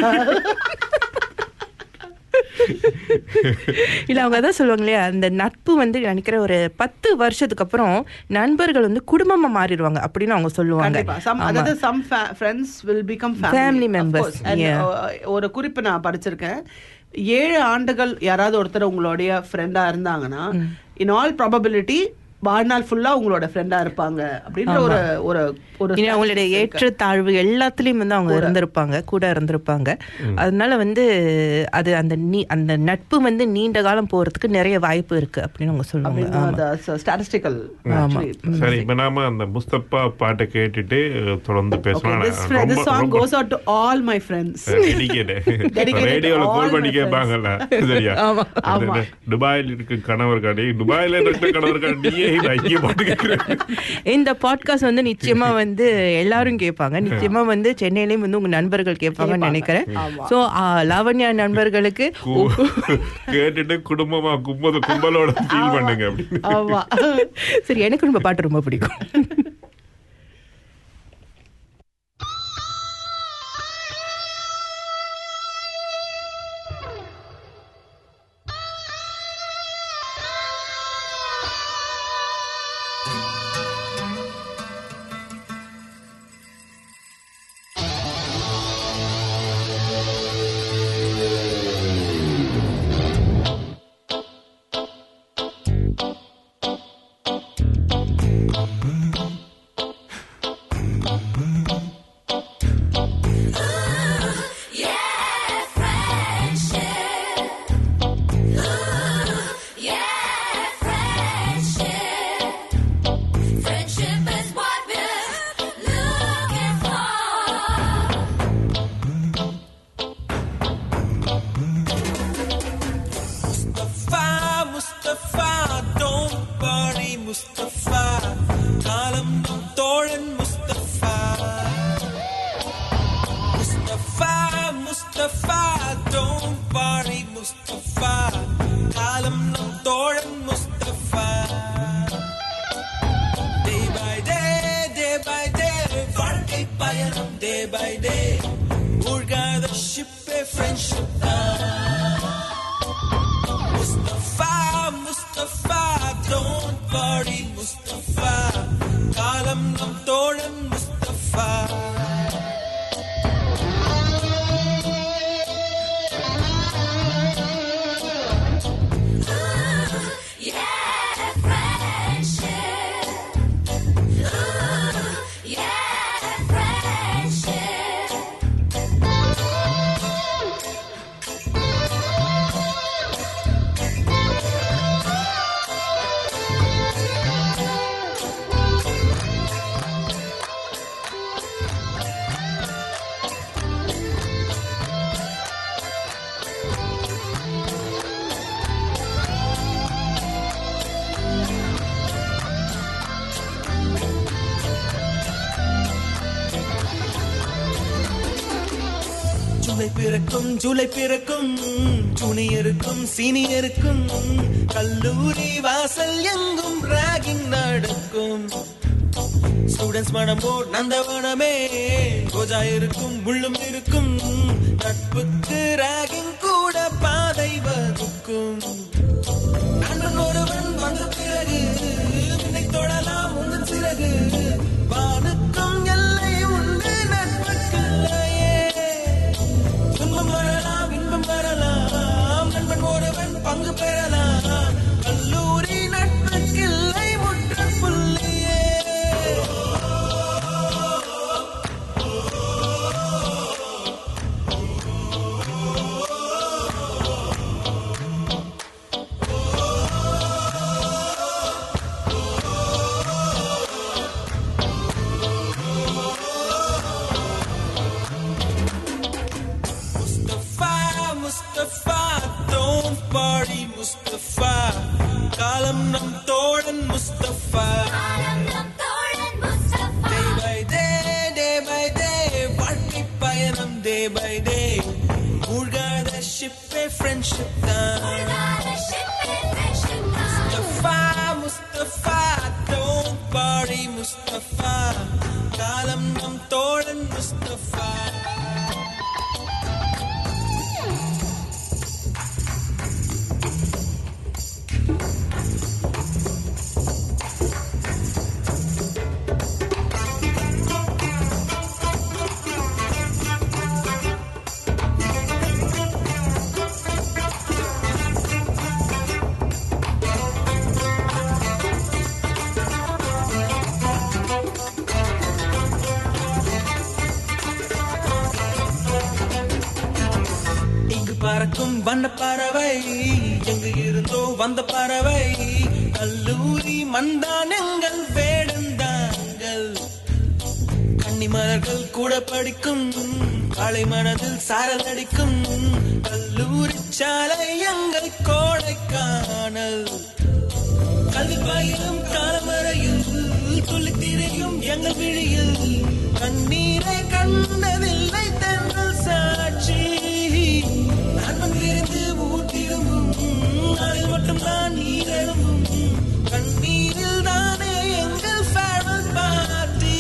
இல்ல அவங்க அதான் சொல்லுவாங்க இல்லையா அந்த நட்பு வந்து நினைக்கிற ஒரு பத்து வருஷத்துக்கு அப்புறம் நண்பர்கள் வந்து குடும்பமா மாறிடுவாங்க அப்படின்னு அவங்க சொல்லுவாங்க கண்டிப்பா சம் ஆமா. அதாவது some friends will become Family members, yeah. ஒரு குறிப்பு நான் படிச்சிருக்கேன் ஏழு ஆண்டுகள் யாராவது ஒருத்தர் உங்களுடைய ஃப்ரெண்டா இருந்தாங்கன்னா இன் ஆல் ப்ராபபிலிட்டி வாழ்நாள் ஃபுல்லா உங்களோட ஃப்ரெண்டா இருப்பாங்க அப்படின்ற ஒரு ஒரு ஒரு இனி அவங்களுடைய statistics இருக்கு. ஏற்ற தாழ்வு எல்லாத்துலயும் வந்து அவங்க இருந்திருப்பாங்க கூட இருந்திருப்பாங்க அதனால வந்து அது அந்த நீ அந்த நட்பு வந்து நீண்ட காலம் போறதுக்கு நிறைய வாய்ப்பு இருக்கு அப்படின்னு அவங்க சொல்லுவாங்க அப்படின்னு ஆமா. அந்த ஸ்டாட்டிஸ்டிக்கல் சரி இப்ப நாம அந்த முஸ்தப்பா பாட்டை கேட்டுட்டு அஹ், தொடர்ந்து Okay, பேசலாம் this, friend, this ரொம்ப song ரொம்ப goes out to all my friends. Dedicate ரேடியோல all கோல் my பண்ணி friends. கேட்பாங்கல்ல சரியா ஆமா. அது என்ன, துபாயில் இருக்கு கணவர் கடை துபாயில இருக்க கணவர் கடை நீயே இதை இங்கே பாட்டு கேட்கிறேன் இந்த பாட்காஸ்ட் வந்து நிச்சயமா வந்து எல்லாரும் கேட்பாங்க நிச்சயமா வந்து சென்னையிலயும் வந்து உங்க நண்பர்கள் கேட்பாங்கன்னு நினைக்கிறேன் ஆமா. சோ லாவண்யா நண்பர்களுக்கு கேட்டுட்டு குடும்பமா கும்பல கும்பலோட ஃபீல் பண்ணுங்க அப்படின்னு ஆமா சரி எனக்கு ரொம்ப பாட்டு ரொம்ப பிடிக்கும் Thank Mustafa, Mustafa, don't worry, Mustafa. காலம் நம் தோழன் Mustafa. Mustafa, Mustafa, don't worry, Mustafa. காலம் நம் தோழன் Mustafa. Day by day, day by day, வாழ்க்கை பயணம் day by day. மூழ்காத ஷிப்பே ஃப்ரெண்ட்ஷிப் தான் Mustafa, Mustafa, don't worry, Mustafa. காலம் நம் தோழன் Mustafa. ஜூலை பிறக்கும் ஜூலை பிறக்கும் ஜூனியருக்கும் சீனியருக்கும் கல்லூரி வாசல் எங்கும் ராகிங் நடக்கும் ஸ்டூடெண்ட்ஸ் மனமோ நந்தவனமே ரோஜா இருக்கும் முள்ளும் இருக்கும் நட்புக்கு ராகிங் கூட பாதை வகுக்கும் நண்பன் ஒருவன் வந்த பிறகு விண்ணை தொடலாம் உங்கள் சிறகு வானுக்கும் எல்லை உண்டு நட்புக்குள்ளையே துன்பம் வரலாம் இன்பம் வரலாம் நண்பன் ஒருவன் பங்கு பெறலாம் கல்லூரி நட்புக்கில்லை முற்றுப்புள்ளியே Mustafa, Mustafa, don't worry, Mustafa. காலம் நம் தோழன் Mustafa. Day by day, day by day, வாழ்க்கை பயணம் day by day. மூழ்காத ஷிப்பே ஃப்ரெண்ட்ஷிப் தான் Mustafa, Mustafa, don't worry, Mustafa. காலம் நம் தோழன் Mustafa. இங்கு பறக்கும் வண்ண பறவை எங்கு இருந்தோ வந்த பறவை கல்லூரி மந்தான் எங்கள் வேடந்தாங்கள் கன்னிமலர்கள் கூட படிக்கும் காலை மனதில் சாரல் அடிக்கும் கல்லூரி சாலை எங்கள் கோடைக்கானல் கல்வி பயிலும் காலமறையில் துள்ளி திரையும் எங்கள் விழியில் கண்ணீரை கண்டதில்லை தென்றல் சாட்சி நண்பன் விரிந்து ஊட்டிரும்பும் நாளில் மட்டும் தான் நீர் எழும்பும் கண்ணீரில் தானே எங்கள் farewell party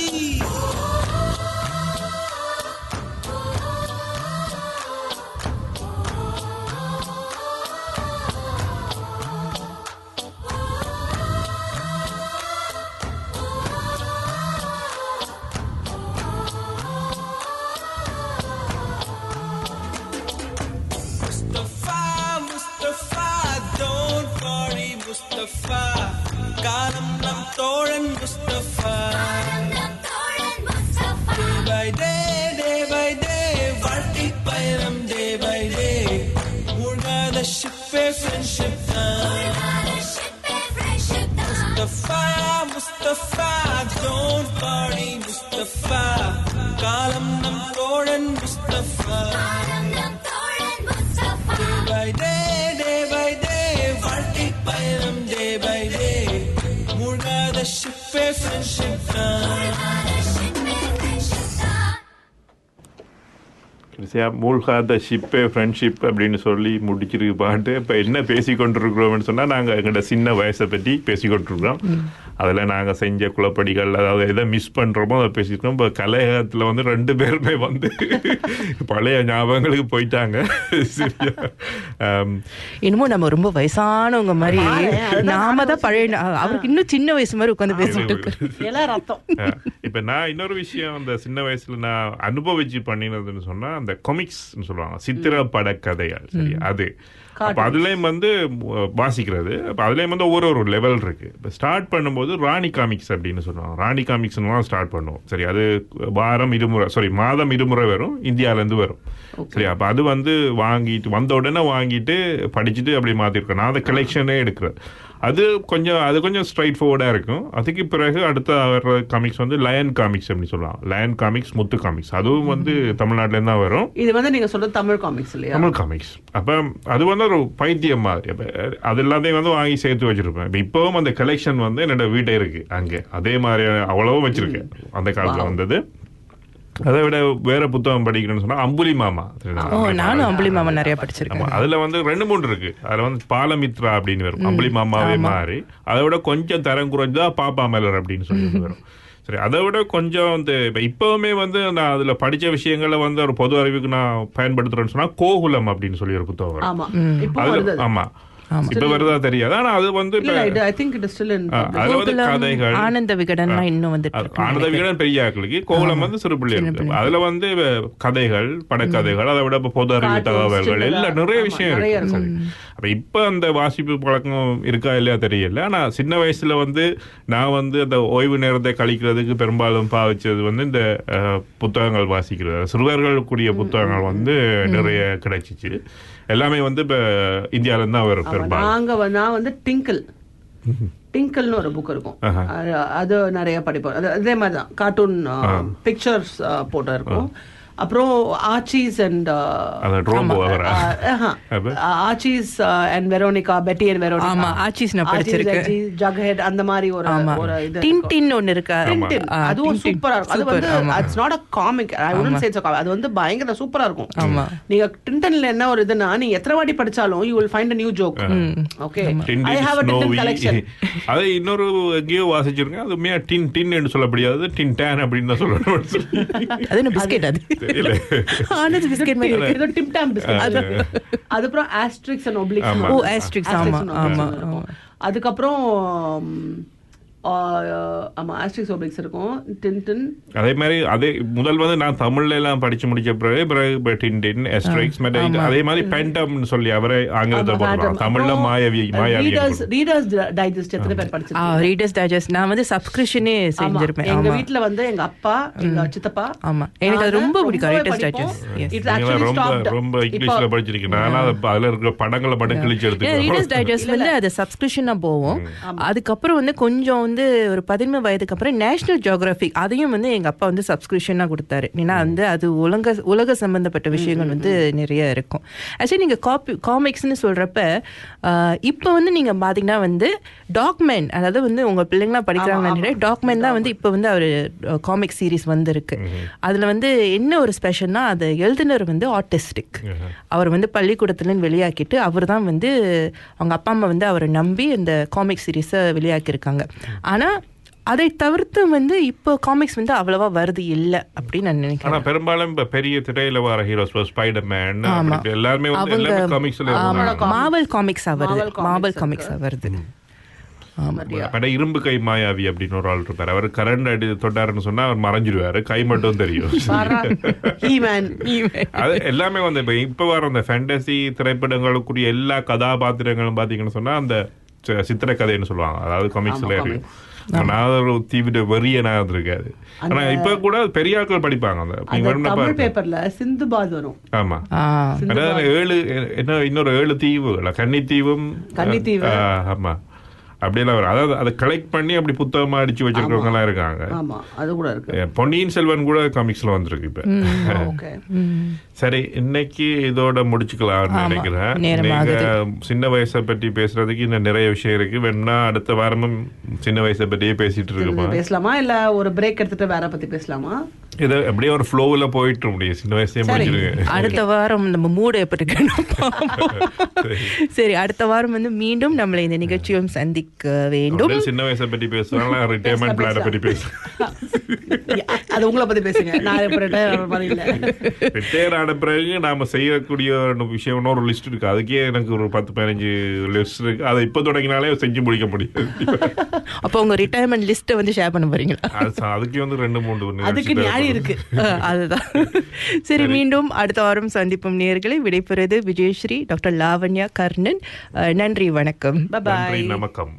by day, day by day, வாழ்க்கை பயணம் day by day. மூழ்காத ஷிப்பே ஃப்ரெண்ட்ஷிப் தான் கடைசியா மூழ்காத ஷிப்பு ஃப்ரெண்ட்ஷிப் அப்படின்னு சொல்லி முடிச்சிருக்கு பாட்டு இப்போ என்ன பேசி கொண்டிருக்கிறோம்னு சொன்னால் நாங்கள் எங்களோட சின்ன வயசை பற்றி பேசி கொண்டிருக்கிறோம் அதில் நாங்கள் செஞ்ச குளப்படிகள் அதாவது எதை மிஸ் பண்ணுறோமோ அதை பேசியிருக்கோம் இப்போ கலையகத்தில் வந்து ரெண்டு பேருமே வந்து பழைய ஞாபகங்களுக்கு போயிட்டாங்க சரியா ஆம், இன்னமும் நம்ம ரொம்ப வயசானவங்க மாதிரி நாம தான் பழைய அவருக்கு இன்னும் சின்ன வயசு மாதிரி உட்காந்து பேசிட்டு இருக்கு எல்லாம் ரத்தம் ஆ, இப்ப நான் இன்னொரு விஷயம் அந்த சின்ன வயசுல நான் அனுபவிச்சு பண்ணினதுன்னு சொன்னா அந்த கொமிக்ஸ் சொல்லுவாங்க சித்திர பட கதைகள் சரி அது அப்ப அதுலயும் வந்து அஹ், வாசிக்கிறது அப்ப அதுலயும் வந்து ஒவ்வொரு ஒரு லெவல் இருக்கு இப்ப ஸ்டார்ட் பண்ணும்போது ராணி காமிக்ஸ் அப்படின்னு சொல்லுவாங்க ராணி காமிக்ஸ் ஸ்டார்ட் பண்ணுவோம் சரி அது வாரம் இருமுறை சாரி மாதம் இருமுறை வரும் இந்தியால இருந்து வரும் சரி அப்ப அது வந்து வாங்கிட்டு வந்த உடனே வாங்கிட்டு படிச்சுட்டு அப்படி மாத்திருக்கேன் நான் அந்த கலெக்ஷனே எடுக்கிறேன் அது கொஞ்சம் அது கொஞ்சம் ஸ்ட்ரைட் ஃபார்வர்டாக இருக்கும் அதுக்கு பிறகு அடுத்த வர்ற காமிக்ஸ் வந்து லயன் காமிக்ஸ் அப்படின்னு சொல்லலாம் லயன் காமிக்ஸ் முத்து காமிக்ஸ் அதுவும் வந்து தமிழ்நாட்டிலேருந்து தான் வரும் இது வந்து நீங்க சொல்றது தமிழ் காமிக்ஸ் இல்லையா தமிழ் காமிக்ஸ் அப்போ அது வந்து ஒரு பைத்தியம் மாதிரி அப்ப அது எல்லாத்தையும் வந்து வாங்கி சேர்த்து வச்சிருப்பேன் இப்போ இப்போவும் அந்த கலெக்ஷன் வந்து என்னோட வீட்டை இருக்கு அங்கே அதே மாதிரி அவ்வளவும் வச்சிருக்கேன் அந்த காலத்தில் வந்தது அதை விட வேற புத்தகம் படிக்கணும்னு சொன்னா அம்புலி மாமா ஓ நானும் அம்புலி மாமா நிறைய படிச்சிருக்கேன் ஆமா அதுல வந்து ரெண்டு மூணு இருக்கு அதுல வந்து பாலமித்ரா அப்படின்னு வரும் அம்புலி மாமாவே மாறி அதை விட கொஞ்சம் தரம் குறைஞ்சா பாப்பா மலர் அப்படின்னு சொல்லி வரும் சரி அதை விட கொஞ்சம் வந்து இப்ப இப்பவுமே வந்து நான் அதுல படிச்ச விஷயங்களை வந்து ஒரு பொது அறிவுக்கு நான் பயன்படுத்துறேன்னு சொன்னா கோகுலம் அப்படின்னு சொல்லி ஒரு புத்தகம் வரும் ஆமா இப்போ அதுல- வருது அது. ஆமா இப்ப வருதா தெரியாது ஆனா அது வந்து இப்ப இல்ல இது I think it is still in ah, அதுல வந்து கோகுலம், கதைகள் ஆனந்த விகடன்லாம் இன்னும் வந்துட்டு அது இருக்கு ஆனந்த விகடன் பெரிய ஆக்களுக்கு கோகுலம் வந்து சிறு பிள்ளை இருக்கு அதுல வந்து கதைகள் படக்கதைகள் அதை விட இப்ப பொது அறிவு Cartoons, தகவல்கள் சின்னதா. எல்லாம் நிறைய ஆமா, விஷயம் நிறைய இருக்கு சரி. அப்ப இப்ப அந்த வாசிப்பு பழக்கம் இருக்கா இல்லையா தெரியல ஆனா சின்ன வயசுல வந்து நான் வந்து அந்த ஓய்வு நேரத்தை கழிக்கிறதுக்கு பெரும்பாலும் பாவிச்சது வந்து இந்த அஹ், புத்தகங்கள் வாசிக்கிறது சிறுவர்களுக்குரிய புத்தகங்கள் வந்து நிறைய கிடைச்சிச்சு எல்லாமே வந்து இப்ப இந்தியால இருந்து தான் வரும் ஆமா, பெரும்பாலும் நாங்க வந்து- நான் வந்து டிங்கிள் டிங்கிள்னு ஒரு புக் இருக்கும் ஆஹா. அது- அது நிறைய படிப்போம் அது அதே மாதிரி தான் கார்ட்டூன் பிக்சர்ஸ் போட்டு இருக்கும் அப்புறம் ஆச்சிஸ் அண்ட் அந்த ட்ரோம்போ அவரா அப்ப? Archies and Veronica Betty and Veronica ஆமா, ஆச்சிஸ் நான் படிச்சிருக்கேன். ஜக்ஹெட் அந்த மாதிரி ஒரு ஆமா ஒரு இது டின் இருக்கும். டின் ஒன்னு இருக்கா Tintin. ஆ, அதுவும் Tintin. சூப்பரா இருக்கும் அது Super, வந்து ஆமா. It's not a comic I wouldn't say it's அது வந்து பயங்கர சூப்பரா இருக்கும் ஆமா. நீங்க டிண்டன்ல என்ன ஒரு இதுனா நீங்க எத்தனை வாட்டி படிச்சாலும் you will find a new joke okay I Tintin have a Tintin Snowy collection அது இன்னொரு எங்கேயோ வாசிச்சிருக்கேன் அது உண்மையா டின் டின் என்று சொல்ல முடியாது டின் டேன் அப்படின்னு தான் சொல்லணும் அது என்ன பிஸ்கெட் அது தெரியல ஆனந்த் பிஸ்கெட் மாதிரி இருக்கு ஏதோ டிப் டாம் பிஸ்கட் அது அதுக்கப்புறம் ஆஸ்ட்ரிக்ஸ் அண்ட் ஒப்ளிக்ஸ் ஆமா. ஓ, asterix, ஆமா, ஆமா, அதுக்கப்புறம் ம், ஆ, ஆமா ஆஸ்ட்ரிக்ஸ் ஒப்ளிக்ஸ் இருக்கும் டின்டன் அதே மாதிரி அதே முதல் வந்து நான் தமிழ்ல எல்லாம் படிச்சு முடிச்ச பிறகு பிறகு இப்ப டின் டின் எஸ்ட்ரிக்ஸ் அதே மாதிரி பென்டம்னு சொல்லி அவரே ஆங்கிலத்தை போடுறாங்க தமிழ்ல Mayavi Mayavi readers readers digest எத்தனை பேர் படிச்சிருக்கீங்க ரீடர்ஸ் டைஜஸ்ட் நான் வந்து சப்ஸ்கிரிப்ஷனே ஆமா. செஞ்சிருப்பேன் எங்க ஆமா வீட்ல வந்து எங்க அப்பா எங்க சித்தப்பா ஆமா. எனக்கு அது நாங்க ரொம்ப பிடிக்கும், ரொம்பவே Reader's படிப்போம். Digest. Yes. It's நீங்க actually ரொம்ப stopped. ரொம்ப இப்போ- இங்கிலீஷ்ல படிச்சிருக்கீங்க நான் அது- அதுல இருக்கிற படங்களை மட்டும் கிழிச்சு ஏன் ரீடர்ஸ் எடுத்துக்கிறேன் டைஜஸ்ட் வந்து அது சப்ஸ்கிரிப்ஷனா போவோம் அதுக்கப்புறம் வந்து கொஞ்சம் வந்து ஒரு பதினொன்று வயதுக்கு அப்புறம் நேஷனல் ஜியோகிராஃபிக் அதையும் வந்து எங்க அப்பா வந்து சப்ஸ்கிரிப்ஷனா கொடுத்தாரு ஏன்னா வந்து அது உலக உலக சம்பந்தப்பட்ட விஷயங்கள் வந்து நிறைய இருக்கும் ஆக்சுவலி நீங்க காப்பி காமிக்ஸ்னு சொல்றப்ப ஆஹ், இப்போ வந்து நீங்க பாத்தீங்கன்னா வந்து டாக்மெண்ட் அதாவது வந்து உங்க பிள்ளைங்களா படிக்கிறாங்கன்னு டாக்மெண்ட் தான் வந்து இப்போ வந்து அவர் காமிக் சீரிஸ் வந்திருக்கு அதுல வந்து என்ன ஒரு ஸ்பெஷல்னா அது எழுதினர் வந்து ஆர்டிஸ்டிக் அவர் வந்து பள்ளிக்கூடத்துலேருந்து வெளியாக்கிட்டு அவர் தான் வந்து அவங்க அப்பா அம்மா வந்து அவரை நம்பி இந்த காமிக் சீரீஸை வெளியாக்கியிருக்காங்க ஆனால் அதை தவிர்த்து வந்து இப்போ காமிக்ஸ் வந்து அவ்வளவா வருது இல்லை அப்படின்னு நான் ஆனா நினைக்கிறேன் பெரும்பாலும் இப்ப பெரிய திரையில வர ஹீரோஸ் ஸ்பைடர் மேன் ஆமா. எல்லாருமே வந்து அவங்க எல்லாமே காமிக்ஸ்ல இருந்தாங்க மாவல் காமிக்ஸா வருது Marvel comics மாவல் இருக்கு. காமிக்ஸா வருது பட இரும்பு கை மாயாவி அப்படின்னு ஒரு ஆள் இருப்பாரு அவர் கரண்ட் அடி தொட்டாருன்னு சொன்னா அவர் மறைஞ்சிருவாரு கை மட்டும் தெரியும் He-Man. அது எல்லாமே வந்து இப்ப இப்ப வர அந்த ஃபேண்டசி திரைப்படங்களுக்குரிய எல்லா கதாபாத்திரங்களும் பாத்தீங்கன்னு சொன்னா அந்த சி- சித்திரக்கதைன்னு சொல்லுவாங்க அதாவது காமிக்ஸ்ல இருக்கு நான் ஒரு தீவிர வெறியனா இருக்காது ஆனா இப்ப கூட பெரிய ஆட்கள் படிப்பாங்க அந்த நீங்க அந்த வேணும்னா தமிழ் பாருங்க. பேப்பர்ல சிந்துபாத் வரும் ஆமா ஆ அதாவது ஏழு என்ன இன்னொரு ஏழு தீவுகள் கன்னித்தீவும் கன்னித்தீவு. ஆ, ஆமா அப்படியெல்லாம் வரும் அதாவது அதை கலெக்ட் பண்ணி அப்படி புத்தகமா அடிச்சு வச்சிருக்கவங்க எல்லாம் இருக்காங்க ஆமா அது கூட இருக்கு அஹ் பொன்னியின் செல்வன் கூட காமிக்ஸ்ல வந்திருக்கு இப்ப ஓகே சரி இன்னைக்கு இதோட முடிச்சுக்கலாம்னு நினைக்கிறேன் நேரம் நீங்க ஆகுது. சின்ன வயசை பற்றி பேசுறதுக்கு இன்னும் நிறைய விஷயம் இருக்கு வேணா அடுத்த வாரமும் சின்ன வயசை பற்றியே பேசிட்டு இருக்கோமா பேசலாமா இல்ல ஒரு பிரேக் எடுத்துட்டு வேற பத்தி பேசலாமா இது அப்படியே ஒரு ஃப்ளோவில் போயிட்டு முடியும் சின்ன வயசே முடிச்சிருங்க அடுத்த வாரம் நம்ம மூடு எப்படி இருக்குன்னு பார்ப்போம். சரி அடுத்த வாரம் வந்து மீண்டும் நம்மளை இந்த நிகழ்ச்சியும் சந்திக்க வேண்டும் அப்படியே சின்ன வயசை பற்றி பேசுவாங்க ரிட்டையர்மெண்ட் பிளான பற்றி பேசுவாங்க அது உங்களை பத்தி பேசுங்க நான் இப்ப ரிட்டையர் மாதிரி இல்ல ரிட்டையர் ஆன பிறகு நாம செய்யக்கூடிய ஒரு விஷயம் ஒரு லிஸ்ட் இருக்கு அதுக்கே எனக்கு ஒரு பத்து பதினஞ்சு லிஸ்ட் இருக்கு அதை இப்போ தொடங்கினாலே செஞ்சு முடிக்க முடியாது அப்போ உங்க ரிட்டையர்மெண்ட் லிஸ்ட்டை வந்து ஷேர் பண்ண போறீங்களா அது ச- அதுக்கே வந்து ரெண்டு மூணு அதுக்கு நிகழ்ச்சி நியாயம் இருக்கு அஹ், அதுதான் சரி மீண்டும் அடுத்த வாரம் சந்திப்போம் நேர்களை விடைபெறுவது விஜயஸ்ரீ டாக்டர் லாவண்யா கர்ணன் அஹ், நன்றி வணக்கம் Bye நன்றி bye. நமக்கம்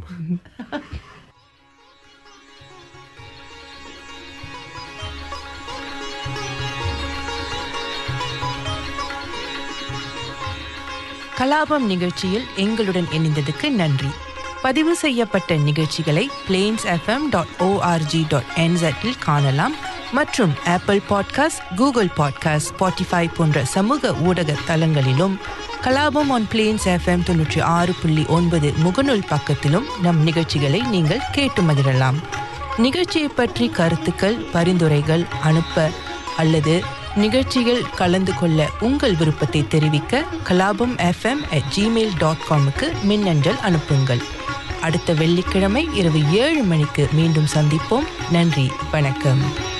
கலாபம் நிகழ்ச்சியில் எங்களுடன் இணைந்ததுக்கு நன்றி பதிவு செய்யப்பட்ட நிகழ்ச்சிகளை Plains FM dot org dot என்செட்டில் காணலாம் மற்றும் Apple podcast Google podcast Spotify போன்ற சமூக ஊடக தளங்களிலும் கலாபம் ஆன் பிளேன்ஸ் எஃப்எம் தொன்னூற்றி ஆறு புள்ளி ஒன்பது முகநூல் பக்கத்திலும் நம் நிகழ்ச்சிகளை நீங்கள் கேட்டு மகிழலாம் நிகழ்ச்சியை பற்றி கருத்துக்கள் பரிந்துரைகள் அனுப்ப அல்லது நிகழ்ச்சிகள் கலந்து கொள்ள உங்கள் விருப்பத்தை தெரிவிக்க Kalabam FM at Gmail dot காமுக்கு மின்னஞ்சல் அனுப்புங்கள் அடுத்த வெள்ளிக்கிழமை இரவு ஏழு மணிக்கு மீண்டும் சந்திப்போம் நன்றி வணக்கம்